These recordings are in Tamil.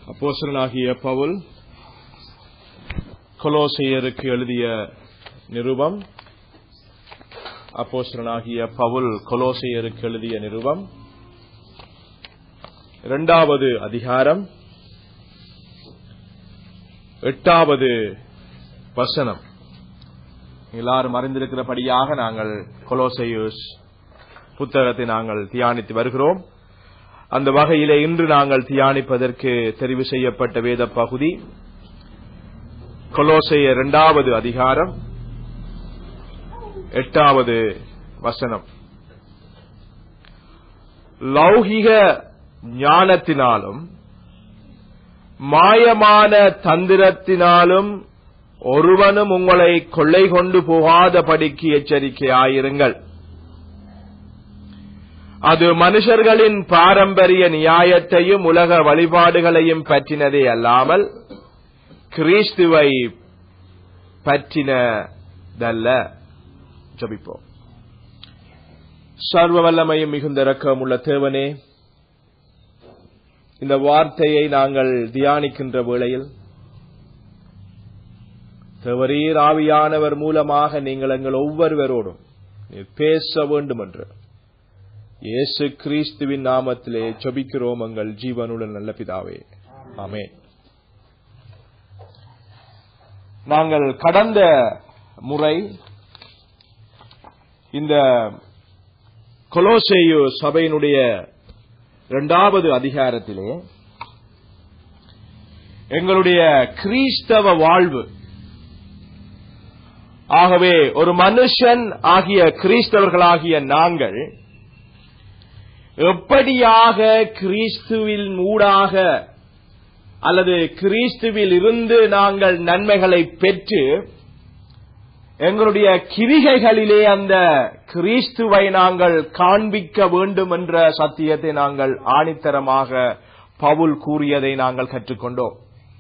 அப்போஸ்தலனாகிய பவுல் கொலோசையருக்கு எழுதிய நிருபம் அப்போஸ்தலனாகிய பவுல் கொலோசையருக்கு எழுதிய நிருபம் இரண்டாவது அதிகாரம் எட்டாவது வசனம் எல்லாரும் அறிந்திருக்கிறபடியாக நாங்கள் கொலோசையூஸ் புத்தகத்தை நாங்கள் தியானித்து வருகிறோம் அந்த வகையிலே இன்று நாங்கள் தியானிப்பதற்கு தெரிவு செய்யப்பட்ட வேத பகுதி கொலோசைய இரண்டாவது அதிகாரம் எட்டாவது வசனம் லௌகிக ஞானத்தினாலும் மாயமான தந்திரத்தினாலும் ஒருவனும் உங்களை கொள்ளை கொண்டு போகாதபடிக்கு எச்சரிக்கையாயிருங்கள் அது மனுஷர்களின் பாரம்பரிய நியாயத்தையும் உலக வழிபாடுகளையும் பற்றினதே அல்லாமல் கிறிஸ்துவை பற்றினதல்ல ஜபிப்போம் சர்வ வல்லமையும் மிகுந்த இரக்கம் உள்ள தேவனே இந்த வார்த்தையை நாங்கள் தியானிக்கின்ற வேளையில் தேவரீர் ஆவியானவர் மூலமாக நீங்கள் எங்கள் ஒவ்வொருவரோடும் நீர் பேச வேண்டும் என்று இயேசு கிறிஸ்துவின் நாமத்திலே ஜபிக்கிறோம் எங்கள் ஜீவனுடன் நல்ல பிதாவே ஆமே நாங்கள் கடந்த முறை இந்த கொலோசேயு சபையினுடைய இரண்டாவது அதிகாரத்திலே எங்களுடைய கிறிஸ்தவ வாழ்வு ஆகவே ஒரு மனுஷன் ஆகிய கிறிஸ்தவர்களாகிய நாங்கள் எப்படியாக கிறிஸ்துவில் ஊடாக அல்லது கிறிஸ்துவில் இருந்து நாங்கள் நன்மைகளை பெற்று எங்களுடைய கிரிகைகளிலே அந்த கிறிஸ்துவை நாங்கள் காண்பிக்க வேண்டும் என்ற சத்தியத்தை நாங்கள் ஆணித்தரமாக பவுல் கூறியதை நாங்கள் கற்றுக்கொண்டோம்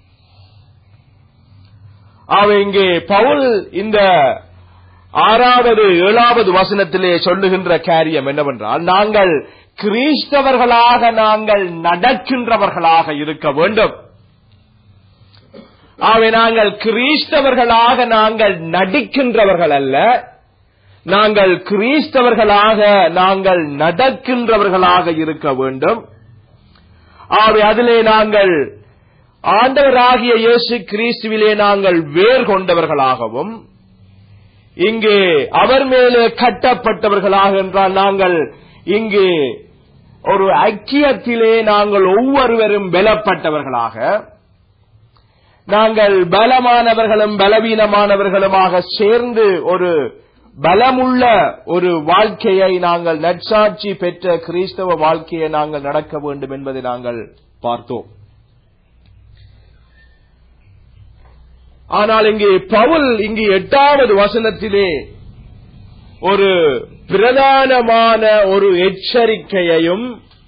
ஆக இங்கே பவுல் இந்த ஆறாவது ஏழாவது வசனத்திலே சொல்லுகின்ற காரியம் என்னவென்றால் நாங்கள் கிறிஸ்தவர்களாக நாங்கள் நடக்கின்றவர்களாக இருக்க வேண்டும் ஆகவே நாங்கள் கிறிஸ்தவர்களாக நாங்கள் நடிக்கின்றவர்கள் அல்ல நாங்கள் கிறிஸ்தவர்களாக நாங்கள் நடக்கின்றவர்களாக இருக்க வேண்டும் ஆகவே அதிலே நாங்கள் ஆண்டவராகிய இயேசு கிறிஸ்துவிலே நாங்கள் வேர் கொண்டவர்களாகவும் இங்கே அவர் மேலே கட்டப்பட்டவர்களாக என்றால் நாங்கள் இங்கே ஒரு ஐக்கியத்திலே நாங்கள் ஒவ்வொருவரும் பலப்பட்டவர்களாக நாங்கள் பலமானவர்களும் பலவீனமானவர்களுமாக சேர்ந்து ஒரு பலமுள்ள ஒரு வாழ்க்கையை நாங்கள் நற்சாட்சி பெற்ற கிறிஸ்தவ வாழ்க்கையை நாங்கள் நடக்க வேண்டும் என்பதை நாங்கள் பார்த்தோம் ஆனால் இங்கே பவுல் இங்கு எட்டாவது வசனத்திலே ஒரு பிரதானமான ஒரு எச்சரிக்கையையும்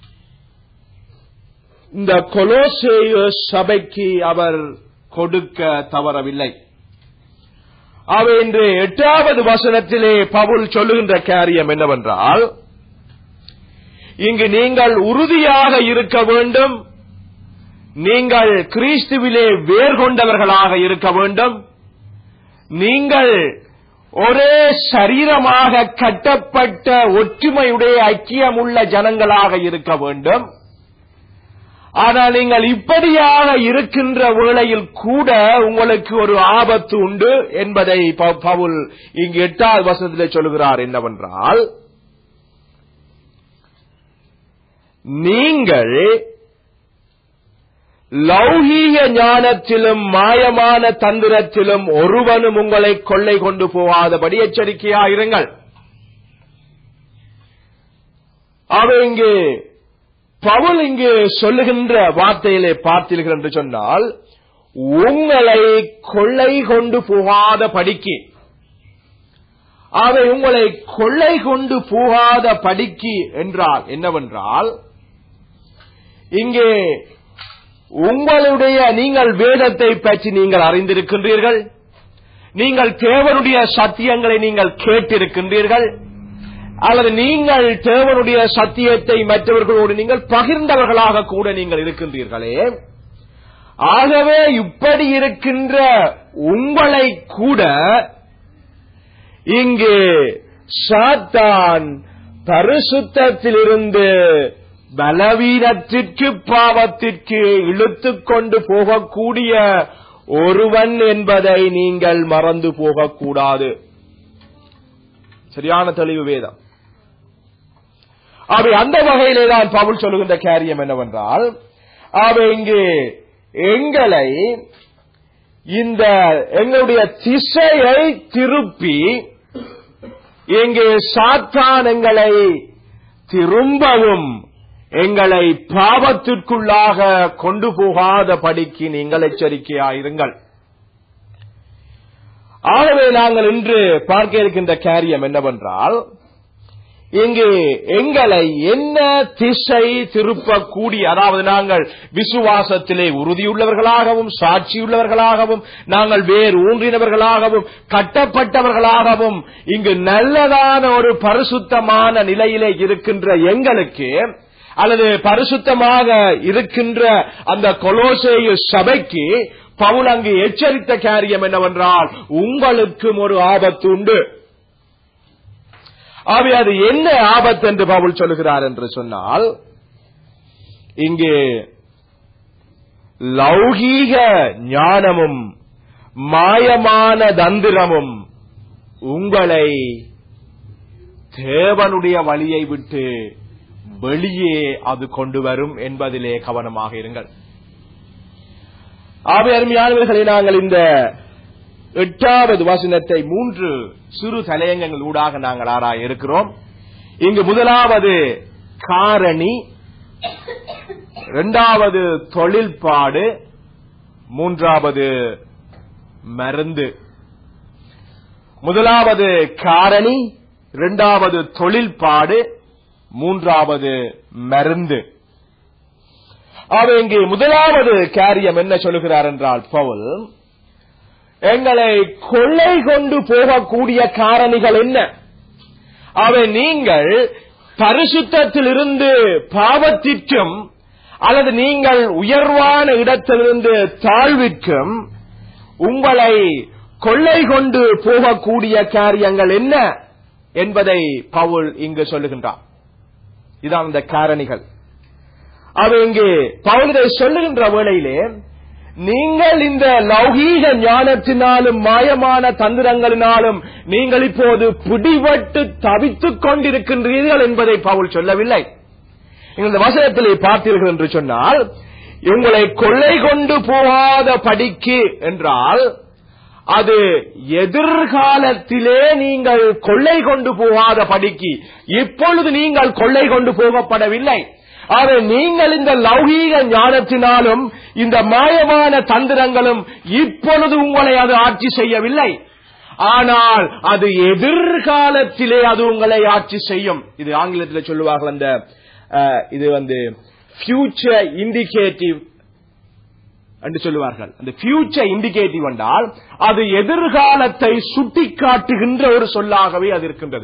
இந்த கொலோசேய சபைக்கு அவர் கொடுக்க தவறவில்லை அவை இன்று எட்டாவது வசனத்திலே பவுல் சொல்லுகின்ற காரியம் என்னவென்றால் இங்கு நீங்கள் உறுதியாக இருக்க வேண்டும் நீங்கள் கிறிஸ்துவிலே வேர் கொண்டவர்களாக இருக்க வேண்டும் நீங்கள் ஒரே சரீரமாக கட்டப்பட்ட ஒற்றுமையுடைய ஐக்கியமுள்ள ஜனங்களாக இருக்க வேண்டும் ஆனால் நீங்கள் இப்படியாக இருக்கின்ற வேளையில் கூட உங்களுக்கு ஒரு ஆபத்து உண்டு என்பதை பவுல் இங்கு எட்டாவது வசனத்தில் சொல்கிறார் என்னவென்றால் நீங்கள் லௌகீக ஞானத்திலும் மாயமான தந்திரத்திலும் ஒருவனும் உங்களை கொள்ளை கொண்டு போகாதபடி எச்சரிக்கையாயிருங்கள் அவ இங்கு பவுல் இங்கு சொல்லுகின்ற வார்த்தையிலே பார்த்தீர்கள் என்று சொன்னால் உங்களை கொள்ளை கொண்டு போகாத படிக்கு அவை உங்களை கொள்ளை கொண்டு போகாத படிக்கு என்றால் என்னவென்றால் இங்கே உங்களுடைய நீங்கள் வேதத்தை பற்றி நீங்கள் அறிந்திருக்கின்றீர்கள் நீங்கள் தேவனுடைய சத்தியங்களை நீங்கள் கேட்டிருக்கின்றீர்கள் அல்லது நீங்கள் தேவனுடைய சத்தியத்தை மற்றவர்களோடு நீங்கள் பகிர்ந்தவர்களாக கூட நீங்கள் இருக்கின்றீர்களே ஆகவே இப்படி இருக்கின்ற உங்களை கூட இங்கு சாத்தான் பரிசுத்தத்திலிருந்து பலவீனத்திற்கு பாவத்திற்கு இழுத்துக் கொண்டு போகக்கூடிய ஒருவன் என்பதை நீங்கள் மறந்து போகக்கூடாது சரியான தெளிவு வேதம் அவை அந்த வகையிலே தான் பவுல் சொல்லுகின்ற காரியம் என்னவென்றால் அவை இங்கு எங்களை இந்த எங்களுடைய திசையை திருப்பி இங்கே சாத்தான் எங்களை திரும்பவும் எங்களை பாவத்திற்குள்ளாக கொண்டு போகாத படிக்கு நீங்கள் எச்சரிக்கையாயிருங்கள் ஆகவே நாங்கள் இன்று பார்க்க இருக்கின்ற காரியம் என்னவென்றால் இங்கு எங்களை என்ன திசை திருப்பக்கூடிய அதாவது நாங்கள் விசுவாசத்திலே உறுதியுள்ளவர்களாகவும் சாட்சியுள்ளவர்களாகவும் நாங்கள் வேறு ஊன்றினவர்களாகவும் கட்டப்பட்டவர்களாகவும் இங்கு நல்லதான ஒரு பரிசுத்தமான நிலையிலே இருக்கின்ற எங்களுக்கு அல்லது பரிசுத்தமாக இருக்கின்ற அந்த கொலோசேயு சபைக்கு பவுல் அங்கு எச்சரித்த காரியம் என்னவென்றால் உங்களுக்கும் ஒரு ஆபத்து உண்டு ஆகவே அது என்ன ஆபத்து என்று பவுல் சொல்லுகிறார் என்று சொன்னால் இங்கே லௌகீக ஞானமும் மாயமான தந்திரமும் உங்களை தேவனுடைய வழியை விட்டு வெளியே அது கொண்டு வரும் என்பதிலே கவனமாக இருங்கள் ஆகவே அருமையானவர்களை நாங்கள் இந்த எட்டாவது வசனத்தை மூன்று சிறு தலையங்கங்கள் ஊடாக நாங்கள் ஆராய இருக்கிறோம் இங்கு முதலாவது காரணி இரண்டாவது தொழில்பாடு மூன்றாவது மருந்து முதலாவது காரணி இரண்டாவது தொழில்பாடு மூன்றாவது மருந்து அவர் இங்கே முதலாவது காரியம் என்ன சொல்லுகிறார் என்றால் பவுல் எங்களை கொள்ளை கொண்டு போகக்கூடிய காரணிகள் என்ன அவை நீங்கள் பரிசுத்தத்திலிருந்து பாவத்திற்கும் அல்லது நீங்கள் உயர்வான இடத்திலிருந்து தாழ்விற்கும் உங்களை கொள்ளை கொண்டு போகக்கூடிய காரியங்கள் என்ன என்பதை பவுல் இங்கு சொல்லுகின்றார் இதான் அந்த காரணிகள் அது இங்கே பவுல் இதை சொல்லுகின்ற வேளையிலே நீங்கள் இந்த லௌகீக ஞானத்தினாலும் மாயமான தந்திரங்களினாலும் நீங்கள் இப்போது பிடிபட்டு தவித்துக் கொண்டிருக்கின்றீர்கள் என்பதை பவுல் சொல்லவில்லை இந்த வசனத்திலே பார்த்தீர்கள் என்று சொன்னால் உங்களை கொள்ளை கொண்டு போகாத படிக்கு என்றால் அது எதிர்காலத்திலே நீங்கள் கொள்ளை கொண்டு போகாத படிக்கு இப்பொழுது நீங்கள் கொள்ளை கொண்டு போகப்படவில்லை ஆக நீங்கள் இந்த லௌகீக ஞானத்தினாலும் இந்த மாயமான தந்திரங்களும் இப்பொழுது உங்களை அது ஆட்சி செய்யவில்லை ஆனால் அது எதிர்காலத்திலே அது உங்களை ஆட்சி செய்யும் இது ஆங்கிலத்தில் சொல்லுவார்கள் அந்த அஹ், இது வந்து ஃபியூச்சர் இண்டிகேட்டிவ் என்று சொல்லுவார்கள் அந்த ஃபியூச்சர் இண்டிகேட்டிவ் என்றால் அது எதிர்காலத்தை சுட்டிக்காட்டுகின்ற ஒரு சொல்லாகவே அது இருக்கின்றது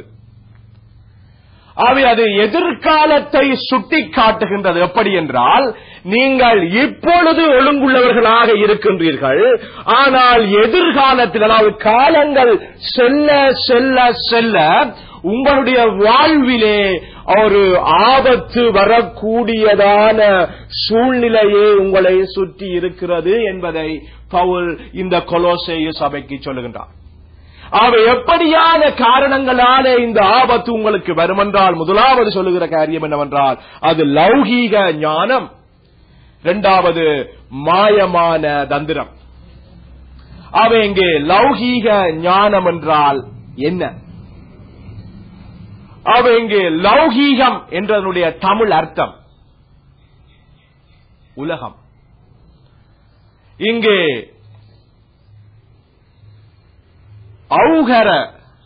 ஆகவே அது எதிர்காலத்தை சுட்டி காட்டுகின்றது எப்படி என்றால் நீங்கள் இப்பொழுது ஒழுங்குள்ளவர்களாக இருக்கின்றீர்கள் ஆனால் எதிர்காலத்தில் அதாவது காலங்கள் செல்ல செல்ல செல்ல உங்களுடைய வாழ்விலே ஒரு ஆபத்து வரக்கூடியதான சூழ்நிலையே உங்களை சுற்றி இருக்கிறது என்பதை பவுல் இந்த கொலோசேய சபைக்கு சொல்லுகின்றார் அவை எப்படியான காரணங்களால இந்த ஆபத்து உங்களுக்கு வருமென்றால் முதலாவது சொல்லுகிற காரியம் என்னவென்றால் அது லௌகீக ஞானம் இரண்டாவது மாயமான தந்திரம் அவை இங்கே லௌகீக ஞானம் என்றால் என்ன அவை இங்கே லௌகீகம் என்றதனுடைய தமிழ் அர்த்தம் உலகம் இங்கே ஔகர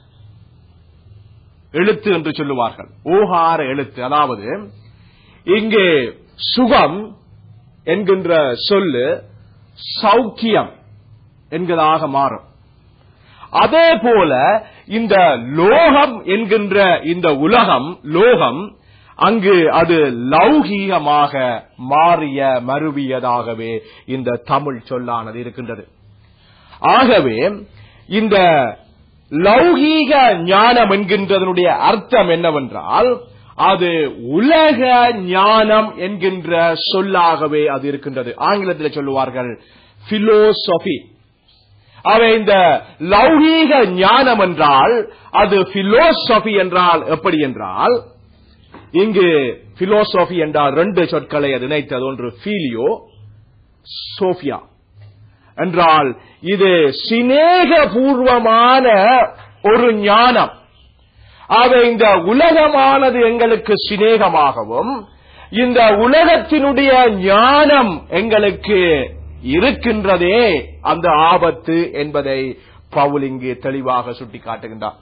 எழுத்து என்று சொல்லுவார்கள் ஓகார எழுத்து அதாவது இங்கே சுகம் என்கின்ற சொல்லு சௌக்கியம் என்கிறதாக மாறும் அதே போல இந்த லோகம் என்கின்ற இந்த உலகம் லோகம் அங்கு அது லௌகீகமாக மாறிய மருவியதாகவே இந்த தமிழ் சொல்லானது இருக்கின்றது ஆகவே இந்த லௌகீக ஞானம் என்கின்றதனுடைய அர்த்தம் என்னவென்றால் அது உலக ஞானம் என்கின்ற சொல்லாகவே அது இருக்கின்றது ஆங்கிலத்தில் சொல்லுவார்கள் பிலோசபி அவை இந்த லௌகீக ஞானம் என்றால் அது பிலோசபி என்றால் எப்படி என்றால் இங்கு பிலோசபி என்றால் ரெண்டு சொற்களை அது இணைத்தது ஒன்று ஃபீலியோ சோஃபியா என்றால் இது சிநேகபூர்வமான ஒரு ஞானம் ஆக இந்த உலகமானது எங்களுக்கு சிநேகமாகவும் இந்த உலகத்தினுடைய ஞானம் எங்களுக்கு இருக்கின்றதே அந்த ஆபத்து என்பதை பவுல் இங்கு தெளிவாக சுட்டிக்காட்டுகின்றார்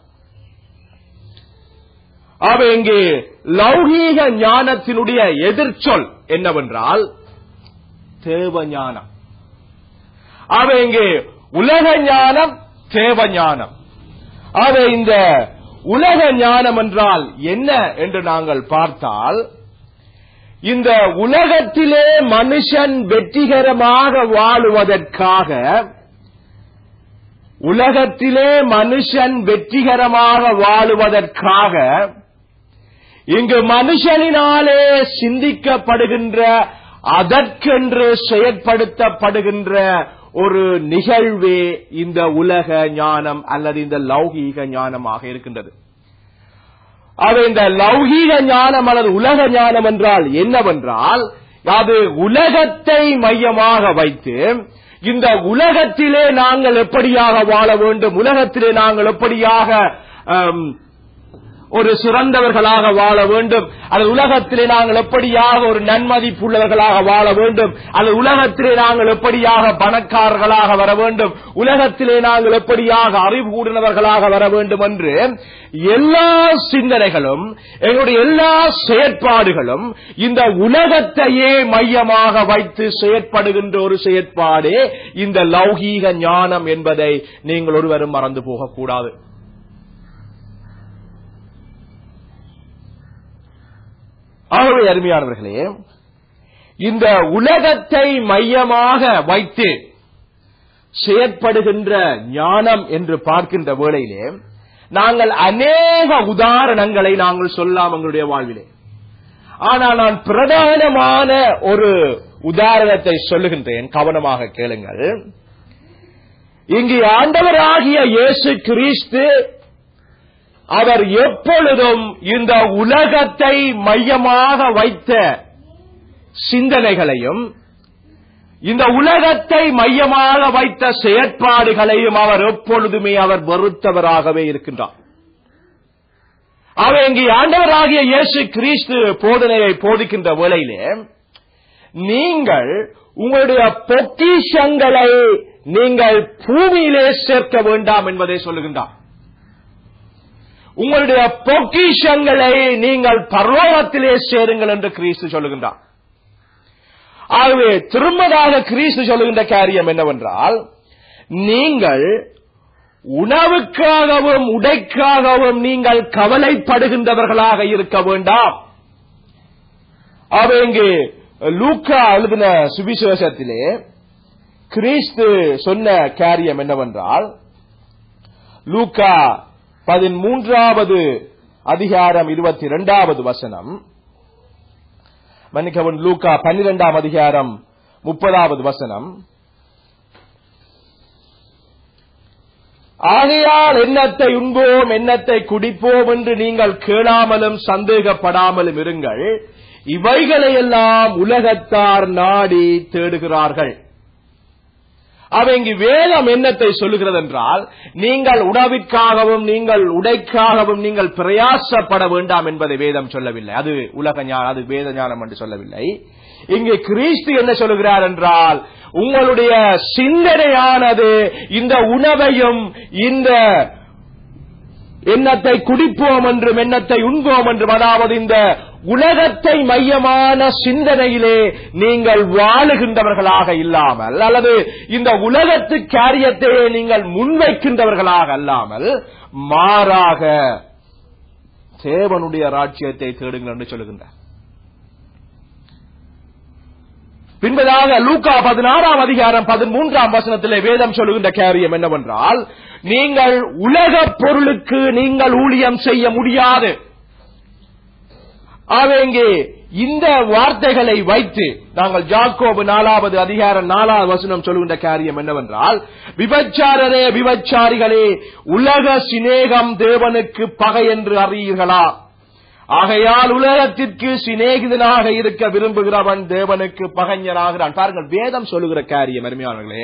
ஆக இங்கு லௌகீக ஞானத்தினுடைய எதிர்ச்சொல் என்னவென்றால் தேவ ஞானம் ஆக இங்கு உலக ஞானம் தேவ ஞானம் ஆக இந்த உலக ஞானம் என்றால் என்ன என்று நாங்கள் பார்த்தால் இந்த உலகத்திலே மனுஷன் வெற்றிகரமாக வாழுவதற்காக உலகத்திலே மனுஷன் வெற்றிகரமாக வாழுவதற்காக இங்கு மனுஷனினாலே சிந்திக்கப்படுகின்ற அதற்கென்று செயற்படுத்தப்படுகின்ற ஒரு நிகழ்வே இந்த உலக ஞானம் அல்லது இந்த லௌகீக ஞானமாக இருக்கின்றது அது இந்த லௌகீக ஞானம் அல்லது உலக ஞானம் என்றால் என்னவென்றால் அது உலகத்தை மையமாக வைத்து இந்த உலகத்திலே நாங்கள் எப்படியாக வாழ வேண்டும் உலகத்திலே நாங்கள் எப்படியாக ஆம், ஒரு சிறந்தவர்களாக வாழ வேண்டும் அல்லது உலகத்திலே நாங்கள் எப்படியாக ஒரு நன்மதிப்புள்ளவர்களாக வாழ வேண்டும் அல்லது உலகத்திலே நாங்கள் எப்படியாக பணக்காரர்களாக வர வேண்டும் உலகத்திலே நாங்கள் எப்படியாக அறிவு கூடினவர்களாக வர வேண்டும் என்று எல்லா சிந்தனைகளும் எங்களுடைய எல்லா செயற்பாடுகளும் இந்த உலகத்தையே மையமாக வைத்து செயற்படுகின்ற ஒரு செயற்பாடே இந்த லௌகீக ஞானம் என்பதை நீங்கள் ஒருவரும் மறந்து போகக்கூடாது ஆகவே அருமையானவர்களே இந்த உலகத்தை மையமாக வைத்து செயற்படுகின்ற ஞானம் என்று பார்க்கின்ற வேளையிலே நாங்கள் அநேக உதாரணங்களை நாங்கள் சொல்லலாம் எங்களுடைய வாழ்விலே ஆனால் நான் பிரதானமான ஒரு உதாரணத்தை சொல்லுகின்றேன் கவனமாக கேளுங்கள் இங்கு ஆண்டவராகிய இயேசு கிறிஸ்து அவர் எப்பொழுதும் இந்த உலகத்தை மையமாக வைத்த சிந்தனைகளையும் இந்த உலகத்தை மையமாக வைத்த செயற்பாடுகளையும் அவர் எப்பொழுதுமே அவர் வெறுத்தவராகவே இருக்கின்றார் அவர் இங்கே ஆண்டவராகிய இயேசு கிறிஸ்து போதனையை போதிக்கின்ற வேளையிலே நீங்கள் உங்களுடைய பொக்கிஷங்களை நீங்கள் பூமியிலே சேர்க்க வேண்டாம் என்பதை சொல்லுகின்றார் உங்களுடைய பொக்கிஷங்களை நீங்கள் பரலோகத்திலே சேருங்கள் என்று கிறிஸ்து சொல்லுகின்றார் ஆகவே திரும்பதாக கிறிஸ்து சொல்லுகின்ற காரியம் என்னவென்றால் நீங்கள் உணவுக்காகவும் உடைக்காகவும் நீங்கள் கவலைப்படுகின்றவர்களாக இருக்க வேண்டாம் அவை இங்கு லூக்கா எழுதின சுவிசேஷத்திலே கிறிஸ்து சொன்ன காரியம் என்னவென்றால் லூக்கா பதிமூன்றாவது அதிகாரம் இருபத்தி இரண்டாவது வசனம் மன்னிக்கவும் லூக்கா பன்னிரெண்டாம் அதிகாரம் முப்பதாவது வசனம் ஆகையால் எண்ணத்தை உண்போம் எண்ணத்தை குடிப்போம் என்று நீங்கள் கேளாமலும் சந்தேகப்படாமலும் இருங்கள் இவைகளையெல்லாம் உலகத்தார் நாடி தேடுகிறார்கள் அவை இங்கு வேதம் என்னத்தை சொல்லுகிறது என்றால் நீங்கள் உணவிற்காகவும் நீங்கள் உடைக்காகவும் நீங்கள் பிரயாசப்பட வேண்டாம் என்பதை வேதம் சொல்லவில்லை அது உலக ஞானம் அது வேத ஞானம் என்று சொல்லவில்லை இங்கு கிறிஸ்து என்ன சொல்லுகிறார் என்றால் உங்களுடைய சிந்தனையானது இந்த உணவையும் இந்த எண்ணத்தை குடிப்போம் என்றும் எண்ணத்தை உண்போம் என்றும் அதாவது இந்த உலகத்தை மையமான சிந்தனையிலே நீங்கள் வாழுகின்றவர்களாக இல்லாமல் அல்லது இந்த உலகத்து காரியத்தையே நீங்கள் முன்வைக்கின்றவர்களாக அல்லாமல் மாறாக தேவனுடைய ராஜ்யத்தை தேடுங்கள் என்று சொல்லுகின்றார் பின்பதாக லூக்கா பதினாறாம் அதிகாரம் பதிமூன்றாம் வசனத்திலே வேதம் சொல்லுகின்ற காரியம் என்னவென்றால் நீங்கள் உலகப் பொருளுக்கு நீங்கள் ஊழியம் செய்ய முடியாது ஆக இங்கே இந்த வார்த்தைகளை வைத்து நாங்கள் ஜாக்கோபு நாலாவது அதிகாரம் நாலாவது வசனம் சொல்லுகின்ற காரியம் என்னவென்றால் விபச்சாரரே விபச்சாரிகளே உலக சிநேகம் தேவனுக்கு பகை என்று அறியீர்களா ஆகையால் உலகத்திற்கு சிநேகிதனாக இருக்க விரும்புகிறவன் தேவனுக்கு பகைஞனாகிறான் பாருங்கள் வேதம் சொல்லுகிற காரியம் அருமையானவர்களே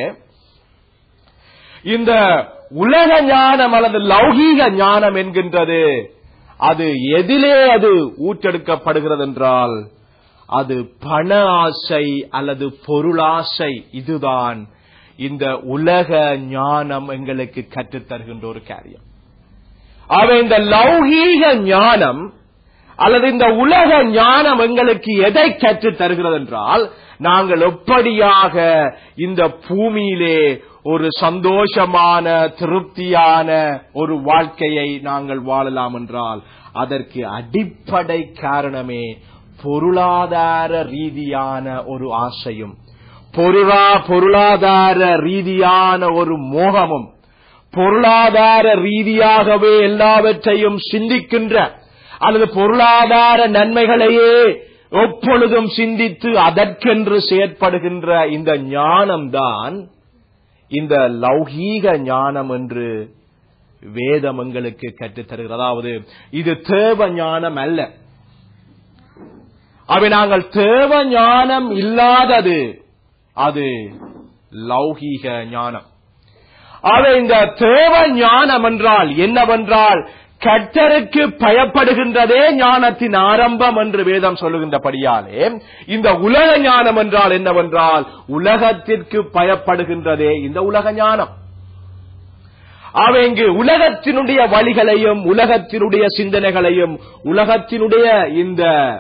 இந்த உலக ஞானம் அல்லது லௌகீக ஞானம் என்கின்றது அது எதிலே அது ஊற்றெடுக்கப்படுகிறது என்றால் அது பண ஆசை அல்லது பொருளாசை இதுதான் இந்த உலக ஞானம் எங்களுக்கு கற்றுத் தருகின்ற ஒரு காரியம் ஆக இந்த லௌகீக ஞானம் அல்லது இந்த உலக ஞானம் எங்களுக்கு எதை கற்றுத் தருகிறது என்றால் நாங்கள் எப்படியாக இந்த பூமியிலே ஒரு சந்தோஷமான திருப்தியான ஒரு வாழ்க்கையை நாங்கள் வாழலாம் என்றால் அதற்கு அடிப்படை காரணமே பொருளாதார ரீதியான ஒரு ஆசையும் பொருளா பொருளாதார ரீதியான ஒரு மோகமும் பொருளாதார ரீதியாகவே எல்லாவற்றையும் சிந்திக்கின்ற அல்லது பொருளாதார நன்மைகளையே எப்பொழுதும் சிந்தித்து அதற்கென்று செயற்படுகின்ற இந்த ஞானம்தான் இந்த லௌகீக ஞானம் என்று வேதம் எங்களுக்கு கற்றுத் தருகிறது அதாவது இது தேவ ஞானம் அல்ல அவை நாங்கள் தேவ ஞானம் இல்லாதது அது லௌகீக ஞானம் ஆக இந்த தேவ ஞானம் என்றால் என்னவென்றால் கர்த்தருக்கு பயப்படுகின்றதே ஞானத்தின் ஆரம்பம் என்று வேதம் சொல்லுகின்றபடியாலே இந்த உலக ஞானம் என்றால் என்னவென்றால் உலகத்திற்கு பயப்படுகின்றதே இந்த உலக ஞானம் அவை இங்கு உலகத்தினுடைய வழிகளையும் உலகத்தினுடைய சிந்தனைகளையும் உலகத்தினுடைய இந்த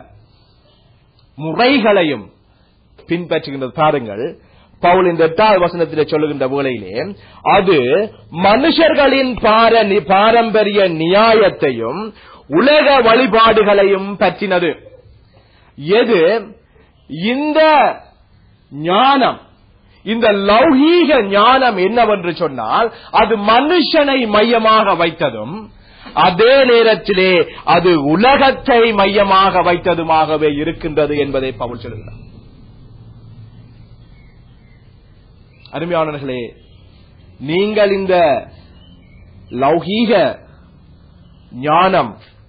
முறைகளையும் பின்பற்றுகின்றது பாருங்கள் பவுல் இந்த எட்டாவது வசனத்திலே சொல்லுகின்ற வேளையிலே அது மனுஷர்களின் பார- பாரம்பரிய நியாயத்தையும் உலக வழிபாடுகளையும் பற்றினது எது இந்த ஞானம் இந்த லௌகீக ஞானம் என்னவென்று சொன்னால் அது மனுஷனை மையமாக வைத்ததும் அதே நேரத்திலே அது உலகத்தை மையமாக வைத்ததுமாகவே இருக்கின்றது என்பதை பவுல் சொல்கிறார் அருமையானவர்களே நீங்கள் இந்த லௌகீக ஞானம்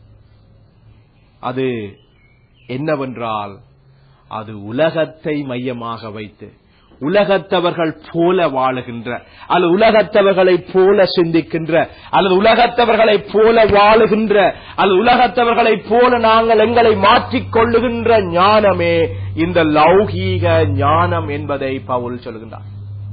அது என்னவென்றால் அது உலகத்தை மையமாக வைத்து உலகத்தவர்கள் போல வாழுகின்ற அல்லது உலகத்தவர்களைப் போல சிந்திக்கின்ற அல்லது உலகத்தவர்களைப் போல வாழுகின்ற அல்லது உலகத்தவர்களைப் போல நாங்கள் எங்களை மாற்றிக் கொள்ளுகின்ற ஞானமே இந்த லௌகீக ஞானம் என்பதை பவுல் சொல்கின்றார்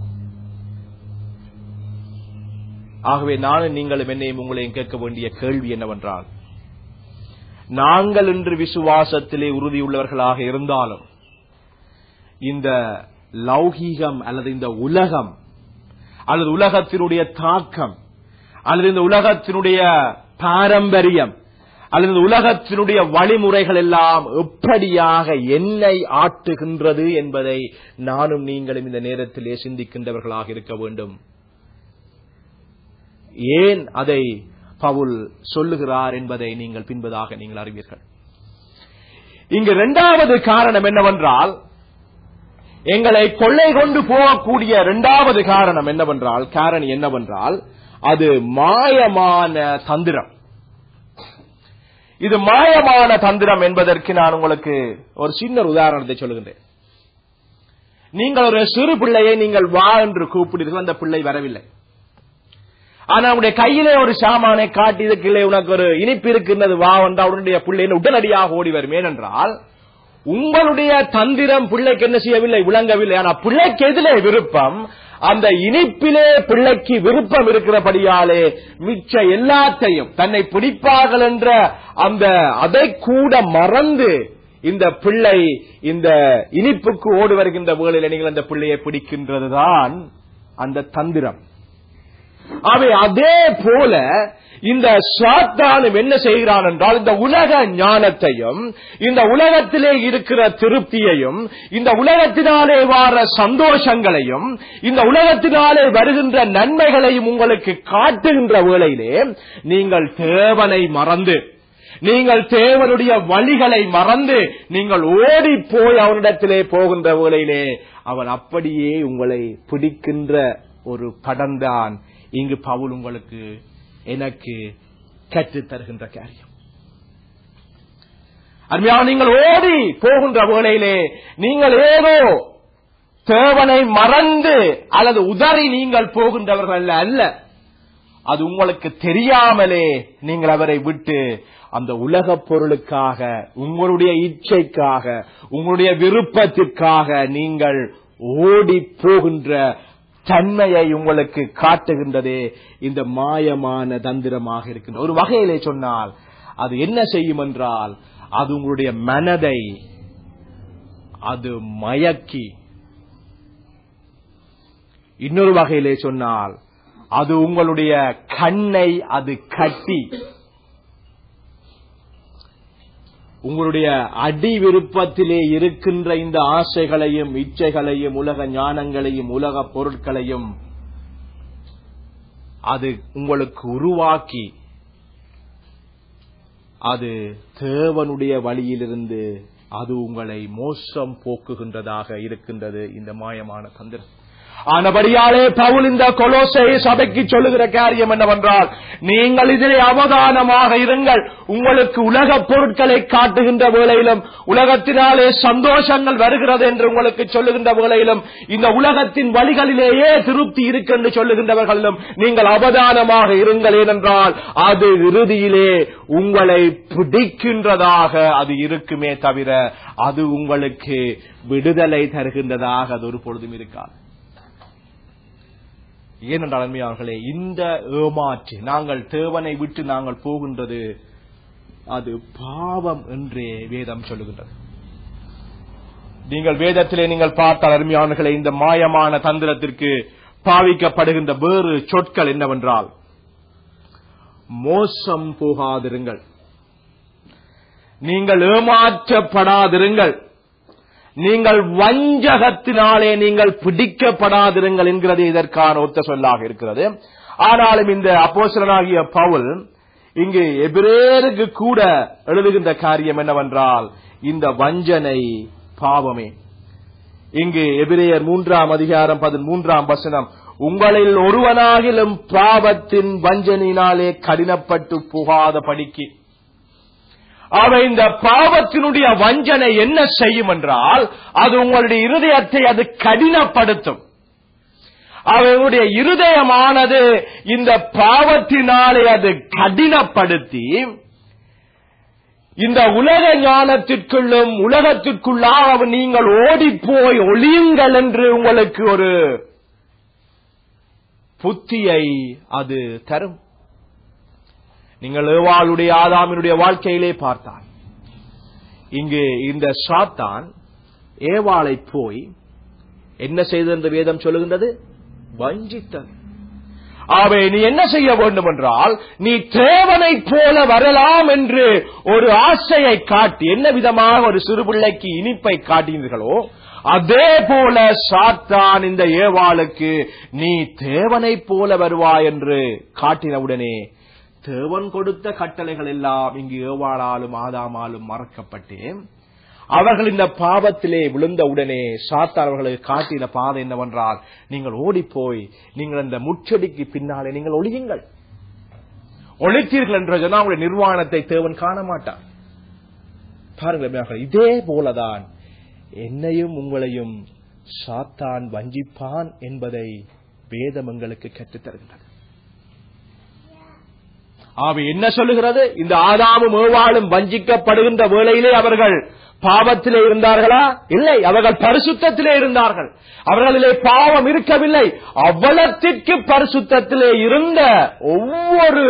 ஆகவே நானும் நீங்களும் என்னையும் உங்களையும் கேட்க வேண்டிய கேள்வி என்னவென்றால் நாங்கள் இன்று விசுவாசத்திலே உறுதியுள்ளவர்களாக இருந்தாலும் இந்த லௌகீகம் அல்லது இந்த உலகம் அல்லது உலகத்தினுடைய தாக்கம் அல்லது இந்த உலகத்தினுடைய பாரம்பரியம் அல்லது இந்த உலகத்தினுடைய வழிமுறைகள் எல்லாம் எப்படியாக என்னை ஆட்டுகின்றது என்பதை நானும் நீங்களும் இந்த நேரத்திலே சிந்திக்கின்றவர்களாக இருக்க வேண்டும் ஏன் அதை பவுல் சொல்லுகிறார் என்பதை நீங்கள் பின்பதாக நீங்கள் அறிவீர்கள் இங்கு இரண்டாவது காரணம் என்னவென்றால் எங்களை கொள்ளை கொண்டு போகக்கூடிய இரண்டாவது காரணம் என்னவென்றால் காரணி என்னவென்றால் அது மாயமான தந்திரம் இது மாயமான தந்திரம் என்பதற்கு நான் உங்களுக்கு ஒரு சின்ன உதாரணத்தை சொல்லுகின்றேன் நீங்கள் ஒரு சிறு பிள்ளையை நீங்கள் வா என்று கூப்பிடுறீர்கள் அந்த பிள்ளை வரவில்லை ஆனா உடைய கையிலே ஒரு சாமானை காட்டி இதுக்கு உனக்கு ஒரு இனிப்பு இருக்கின்றது வா என்றால் உன்னுடைய பிள்ளை உடனடியாக ஓடி வரும் ஏனென்றால் உங்களுடைய தந்திரம் பிள்ளைக்கு என்ன செய்யவில்லை விளங்கவில்லை ஆனா பிள்ளைக்கு எதிலே விருப்பம் அந்த இனிப்பிலே பிள்ளைக்கு விருப்பம் இருக்கிறபடியாலே மிச்ச எல்லாத்தையும் தன்னை பிடிப்பார்கள் என்ற அந்த அதை கூட மறந்து இந்த பிள்ளை இந்த இனிப்புக்கு ஓடி வருகின்ற வேளையில நீங்கள் அந்த பிள்ளையை பிடிக்கின்றதுதான் அந்த தந்திரம் அவை அதே போல இந்த சாத்தானும் என்ன செய்கிறான் என்றால் இந்த உலக ஞானத்தையும் இந்த உலகத்திலே இருக்கிற திருப்தியையும் இந்த உலகத்தினாலே வார சந்தோஷங்களையும் இந்த உலகத்தினாலே வருகின்ற நன்மைகளையும் உங்களுக்கு காட்டுகின்ற வேளையிலே நீங்கள் தேவனை மறந்து நீங்கள் தேவனுடைய வழிகளை மறந்து நீங்கள் ஓடி போய் அவனிடத்திலே போகின்ற வேளையிலே அவன் அப்படியே உங்களை பிடிக்கின்ற ஒரு படம்தான் இங்கு பவுல் உங்களுக்கு எனக்கு கற்றுத் தருகின்ற காரியம் அருமையாக நீங்கள் ஓடி போகின்ற வேளையிலே நீங்கள் ஏதோ தேவனை மறந்து அல்லது உதறி நீங்கள் போகின்றவர்கள் அல்ல அது உங்களுக்கு தெரியாமலே நீங்கள் அவரை விட்டு அந்த உலகப் பொருளுக்காக உங்களுடைய இச்சைக்காக உங்களுடைய விருப்பத்திற்காக நீங்கள் ஓடி போகின்ற தன்மையை உங்களுக்கு காட்டுகின்றதே இந்த மாயமான தந்திரமாக இருக்கின்ற ஒரு வகையிலே சொன்னால் அது என்ன செய்யும் என்றால் அது உங்களுடைய மனதை அது மயக்கி இன்னொரு வகையிலே சொன்னால் அது உங்களுடைய கண்ணை அது கட்டி உங்களுடைய அடி விருப்பத்திலே இருக்கின்ற இந்த ஆசைகளையும் இச்சைகளையும் உலக ஞானங்களையும் உலக பொருட்களையும் அது உங்களுக்கு உருவாக்கி அது தேவனுடைய வழியிலிருந்து அது உங்களை மோசம் போக்குகின்றதாக இருக்கின்றது இந்த மாயமான தந்திரம் ஆனபடியாலே பவுல் இந்த கொலோசை சபைக்கு சொல்லுகிற காரியம் என்னவென்றால் நீங்கள் இதிலே அவதானமாக இருங்கள் உங்களுக்கு உலகப் பொருட்களை காட்டுகின்ற வேளையிலும் உலகத்தினாலே சந்தோஷங்கள் வருகிறது என்று உங்களுக்கு சொல்லுகின்ற வேளையிலும் இந்த உலகத்தின் வழிகளிலேயே திருப்தி இருக்கு என்று சொல்லுகின்றவர்களிலும் நீங்கள் அவதானமாக இருங்கள் ஏனென்றால் அது இறுதியிலே உங்களை பிடிக்கின்றதாக அது இருக்குமே தவிர அது உங்களுக்கு விடுதலை தருகின்றதாக அது ஒரு பொழுதும் இருக்காது ஏனென்றால் அருமையாளர்களே இந்த ஏமாற்றி நாங்கள் தேவனை விட்டு நாங்கள் போகின்றது அது பாவம் என்றே வேதம் சொல்லுகின்றது நீங்கள் வேதத்திலே நீங்கள் பார்த்தால் அருமையானர்களே இந்த மாயமான தந்திரத்திற்கு பாவிக்கப்படுகின்ற வேறு சொற்கள் என்னவென்றால் மோசம் போகாதிருங்கள் நீங்கள் ஏமாற்றப்படாதிருங்கள் நீங்கள் வஞ்சகத்தினாலே நீங்கள் பிடிக்கப்படாதிருங்கள் என்கிறது இதற்கான ஒத்த சொல்லாக இருக்கிறது ஆனாலும் இந்த அப்போசலனாகிய பவுல் இங்கு எபிரேருக்கு கூட எழுதுகின்ற காரியம் என்னவென்றால் இந்த வஞ்சனை பாவமே இங்கு எபிரேயர் மூன்றாம் அதிகாரம் பதிமூன்றாம் வசனம் உங்களில் ஒருவனாகிலும் பாவத்தின் வஞ்சனினாலே கடினப்பட்டு புகாத படிக்கு அவை இந்த பாவத்தினுடைய வஞ்சனை என்ன செய்யும் என்றால் அது உங்களுடைய இருதயத்தை அது கடினப்படுத்தும் அவருடைய இருதயமானது இந்த பாவத்தினாலே அது கடினப்படுத்தி இந்த உலக ஞானத்திற்குள்ளும் உலகத்திற்குள்ளாக நீங்கள் ஓடிப்போய் ஒளியுங்கள் என்று உங்களுக்கு ஒரு புத்தியை அது தரும் நீங்கள் ஏவாளுடைய ஆதாமினுடைய வாழ்க்கையிலே பார்த்தால் இங்கு இந்த சாத்தான் ஏவாளை போய் என்ன செய்தது என்று வேதம் சொல்லுகின்றது வஞ்சித்தது ஆவே நீ என்ன செய்ய வேண்டும் என்றால் நீ தேவனைப் போல வரலாம் என்று ஒரு ஆசையை காட்டி என்ன விதமாக ஒரு சிறு பிள்ளைக்கு இனிப்பை காட்டினீர்களோ அதே போல சாத்தான் இந்த ஏவாளுக்கு நீ தேவனைப் போல வருவாய் என்று காட்டினவுடனே தேவன் கொடுத்த கட்டளைகள் எல்லாம் இங்கு ஏவாளாலும் ஆதாமாலும் மறக்கப்பட்டு அவர்கள் இந்த பாவத்திலே விழுந்த உடனே சாத்தான் அவர்களுக்கு காட்டின பாதை என்னவென்றால் நீங்கள் ஓடிப்போய் நீங்கள் அந்த முச்செடிக்கு பின்னாலே நீங்கள் ஒளியுங்கள் ஒழித்தீர்கள் என்ற சொன்னால் உங்களுடைய நிர்வாணத்தை தேவன் காண மாட்டார் பாருங்கள் இதே போலதான் என்னையும் உங்களையும் சாத்தான் வஞ்சிப்பான் என்பதை வேதம் எங்களுக்கு கற்றுத் தருகின்றது ஆவி என்ன சொல்லுகிறது இந்த ஆதாமும் ஏவாளும் வஞ்சிக்கப்படுகின்ற வேளையிலே அவர்கள் பாவத்திலே இருந்தார்களா இல்லை அவர்கள் பரிசுத்தத்திலே இருந்தார்கள் அவர்களிலே பாவம் இருக்கவில்லை அவ்வளத்திற்கு பரிசுத்தத்திலே இருந்த ஒவ்வொரு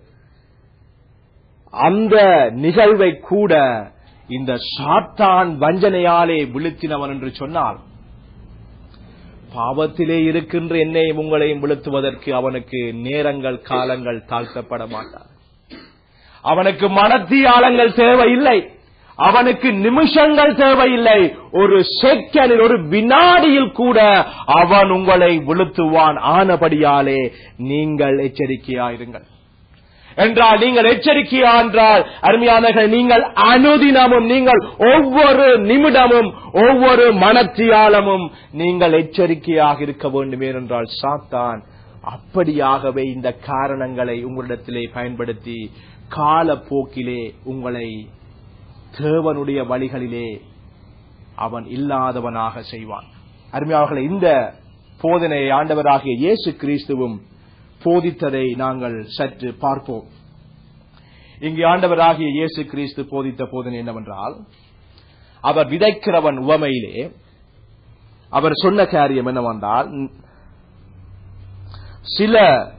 அந்த நிகழ்வை கூட இந்த சாத்தான் வஞ்சனையாலே விழுத்தினவன் என்று சொன்னால் பாவத்திலே இருக்கின்ற என்னையும் உங்களையும் விழுத்துவதற்கு அவனுக்கு நேரங்கள் காலங்கள் தாழ்த்தப்பட மாட்டார் அவனுக்கு மனத்தியாலங்கள் தேவையில்லை அவனுக்கு நிமிஷங்கள் தேவையில்லை ஒரு செகண்டில் ஒரு வினாடியில் கூட அவன் உங்களை விழுத்துவான் ஆனபடியாலே நீங்கள் எச்சரிக்கையாயிருங்கள் என்றால் நீங்கள் எச்சரிக்கையா என்றால் அருமையானர்கள் நீங்கள் அனுதினமும் நீங்கள் ஒவ்வொரு நிமிடமும் ஒவ்வொரு மனத்தியாலமும் நீங்கள் எச்சரிக்கையாக இருக்க வேண்டும் ஏனென்றால் சாத்தான் அப்படியாகவே இந்த காரணங்களை உங்களிடத்திலே பயன்படுத்தி காலப்போக்கிலே உங்களை தேவனுடைய வழிகளிலே அவன் இல்லாதவனாக செய்வான் அருமையாளர்களே இந்த போதனை ஆண்டவராகிய இயேசு கிறிஸ்துவும் போதித்ததை நாங்கள் சற்று பார்ப்போம் இங்கு ஆண்டவராகிய இயேசு கிறிஸ்து போதித்த போதனை என்னவென்றால் அவர் விதைக்கிறவன் உவமையிலே அவர் சொன்ன காரியம் என்னவென்றால் சில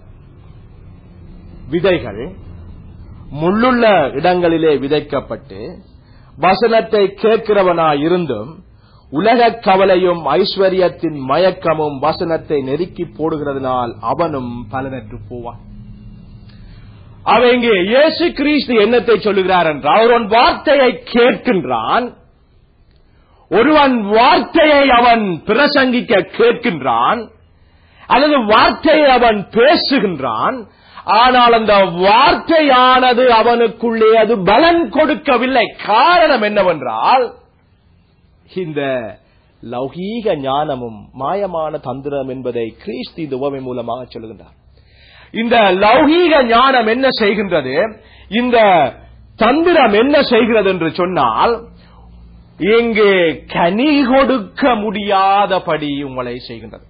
விதைகள் முள்ளுள்ள இடங்களிலே விதைக்கப்பட்டு வசனத்தை கேட்கிறவனாய் இருந்தும் உலக கவலையும் ஐஸ்வர்யத்தின் மயக்கமும் வசனத்தை நெருக்கி போடுகிறதுனால் அவனும் பலனற்று போவான் அவன் இங்கே இயேசு கிறிஸ்து என்னத்தை சொல்லுகிறார் என்றால் ஒருவன் வார்த்தையை கேட்கின்றான் ஒருவன் வார்த்தையை அவன் பிரசங்கிக்க கேட்கின்றான் அல்லது வார்த்தையை அவன் பேசுகின்றான் ஆனால் அந்த வார்த்தையானது அவனுக்குள்ளே அது பலன் கொடுக்கவில்லை காரணம் என்னவென்றால் இந்த லௌகீக ஞானமும் மாயமான தந்திரம் என்பதை கிறிஸ்து இந்த உவமை மூலமாக சொல்லுகின்றார் இந்த லௌகீக ஞானம் என்ன செய்கின்றது இந்த தந்திரம் என்ன செய்கிறது என்று சொன்னால் இங்கு கனி கொடுக்க முடியாதபடி உங்களை செய்கின்றது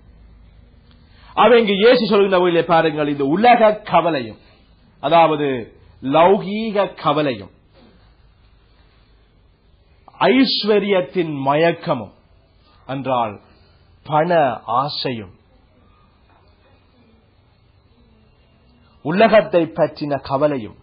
அவ இங்கு இயேசு சொல்கின்ற வழியிலே பாருங்கள் இந்த உலக கவலையும் அதாவது லௌகீக கவலையும் ஐஸ்வர்யத்தின் மயக்கமும் என்றால் பண ஆசையும் உலகத்தை பற்றின கவலையும்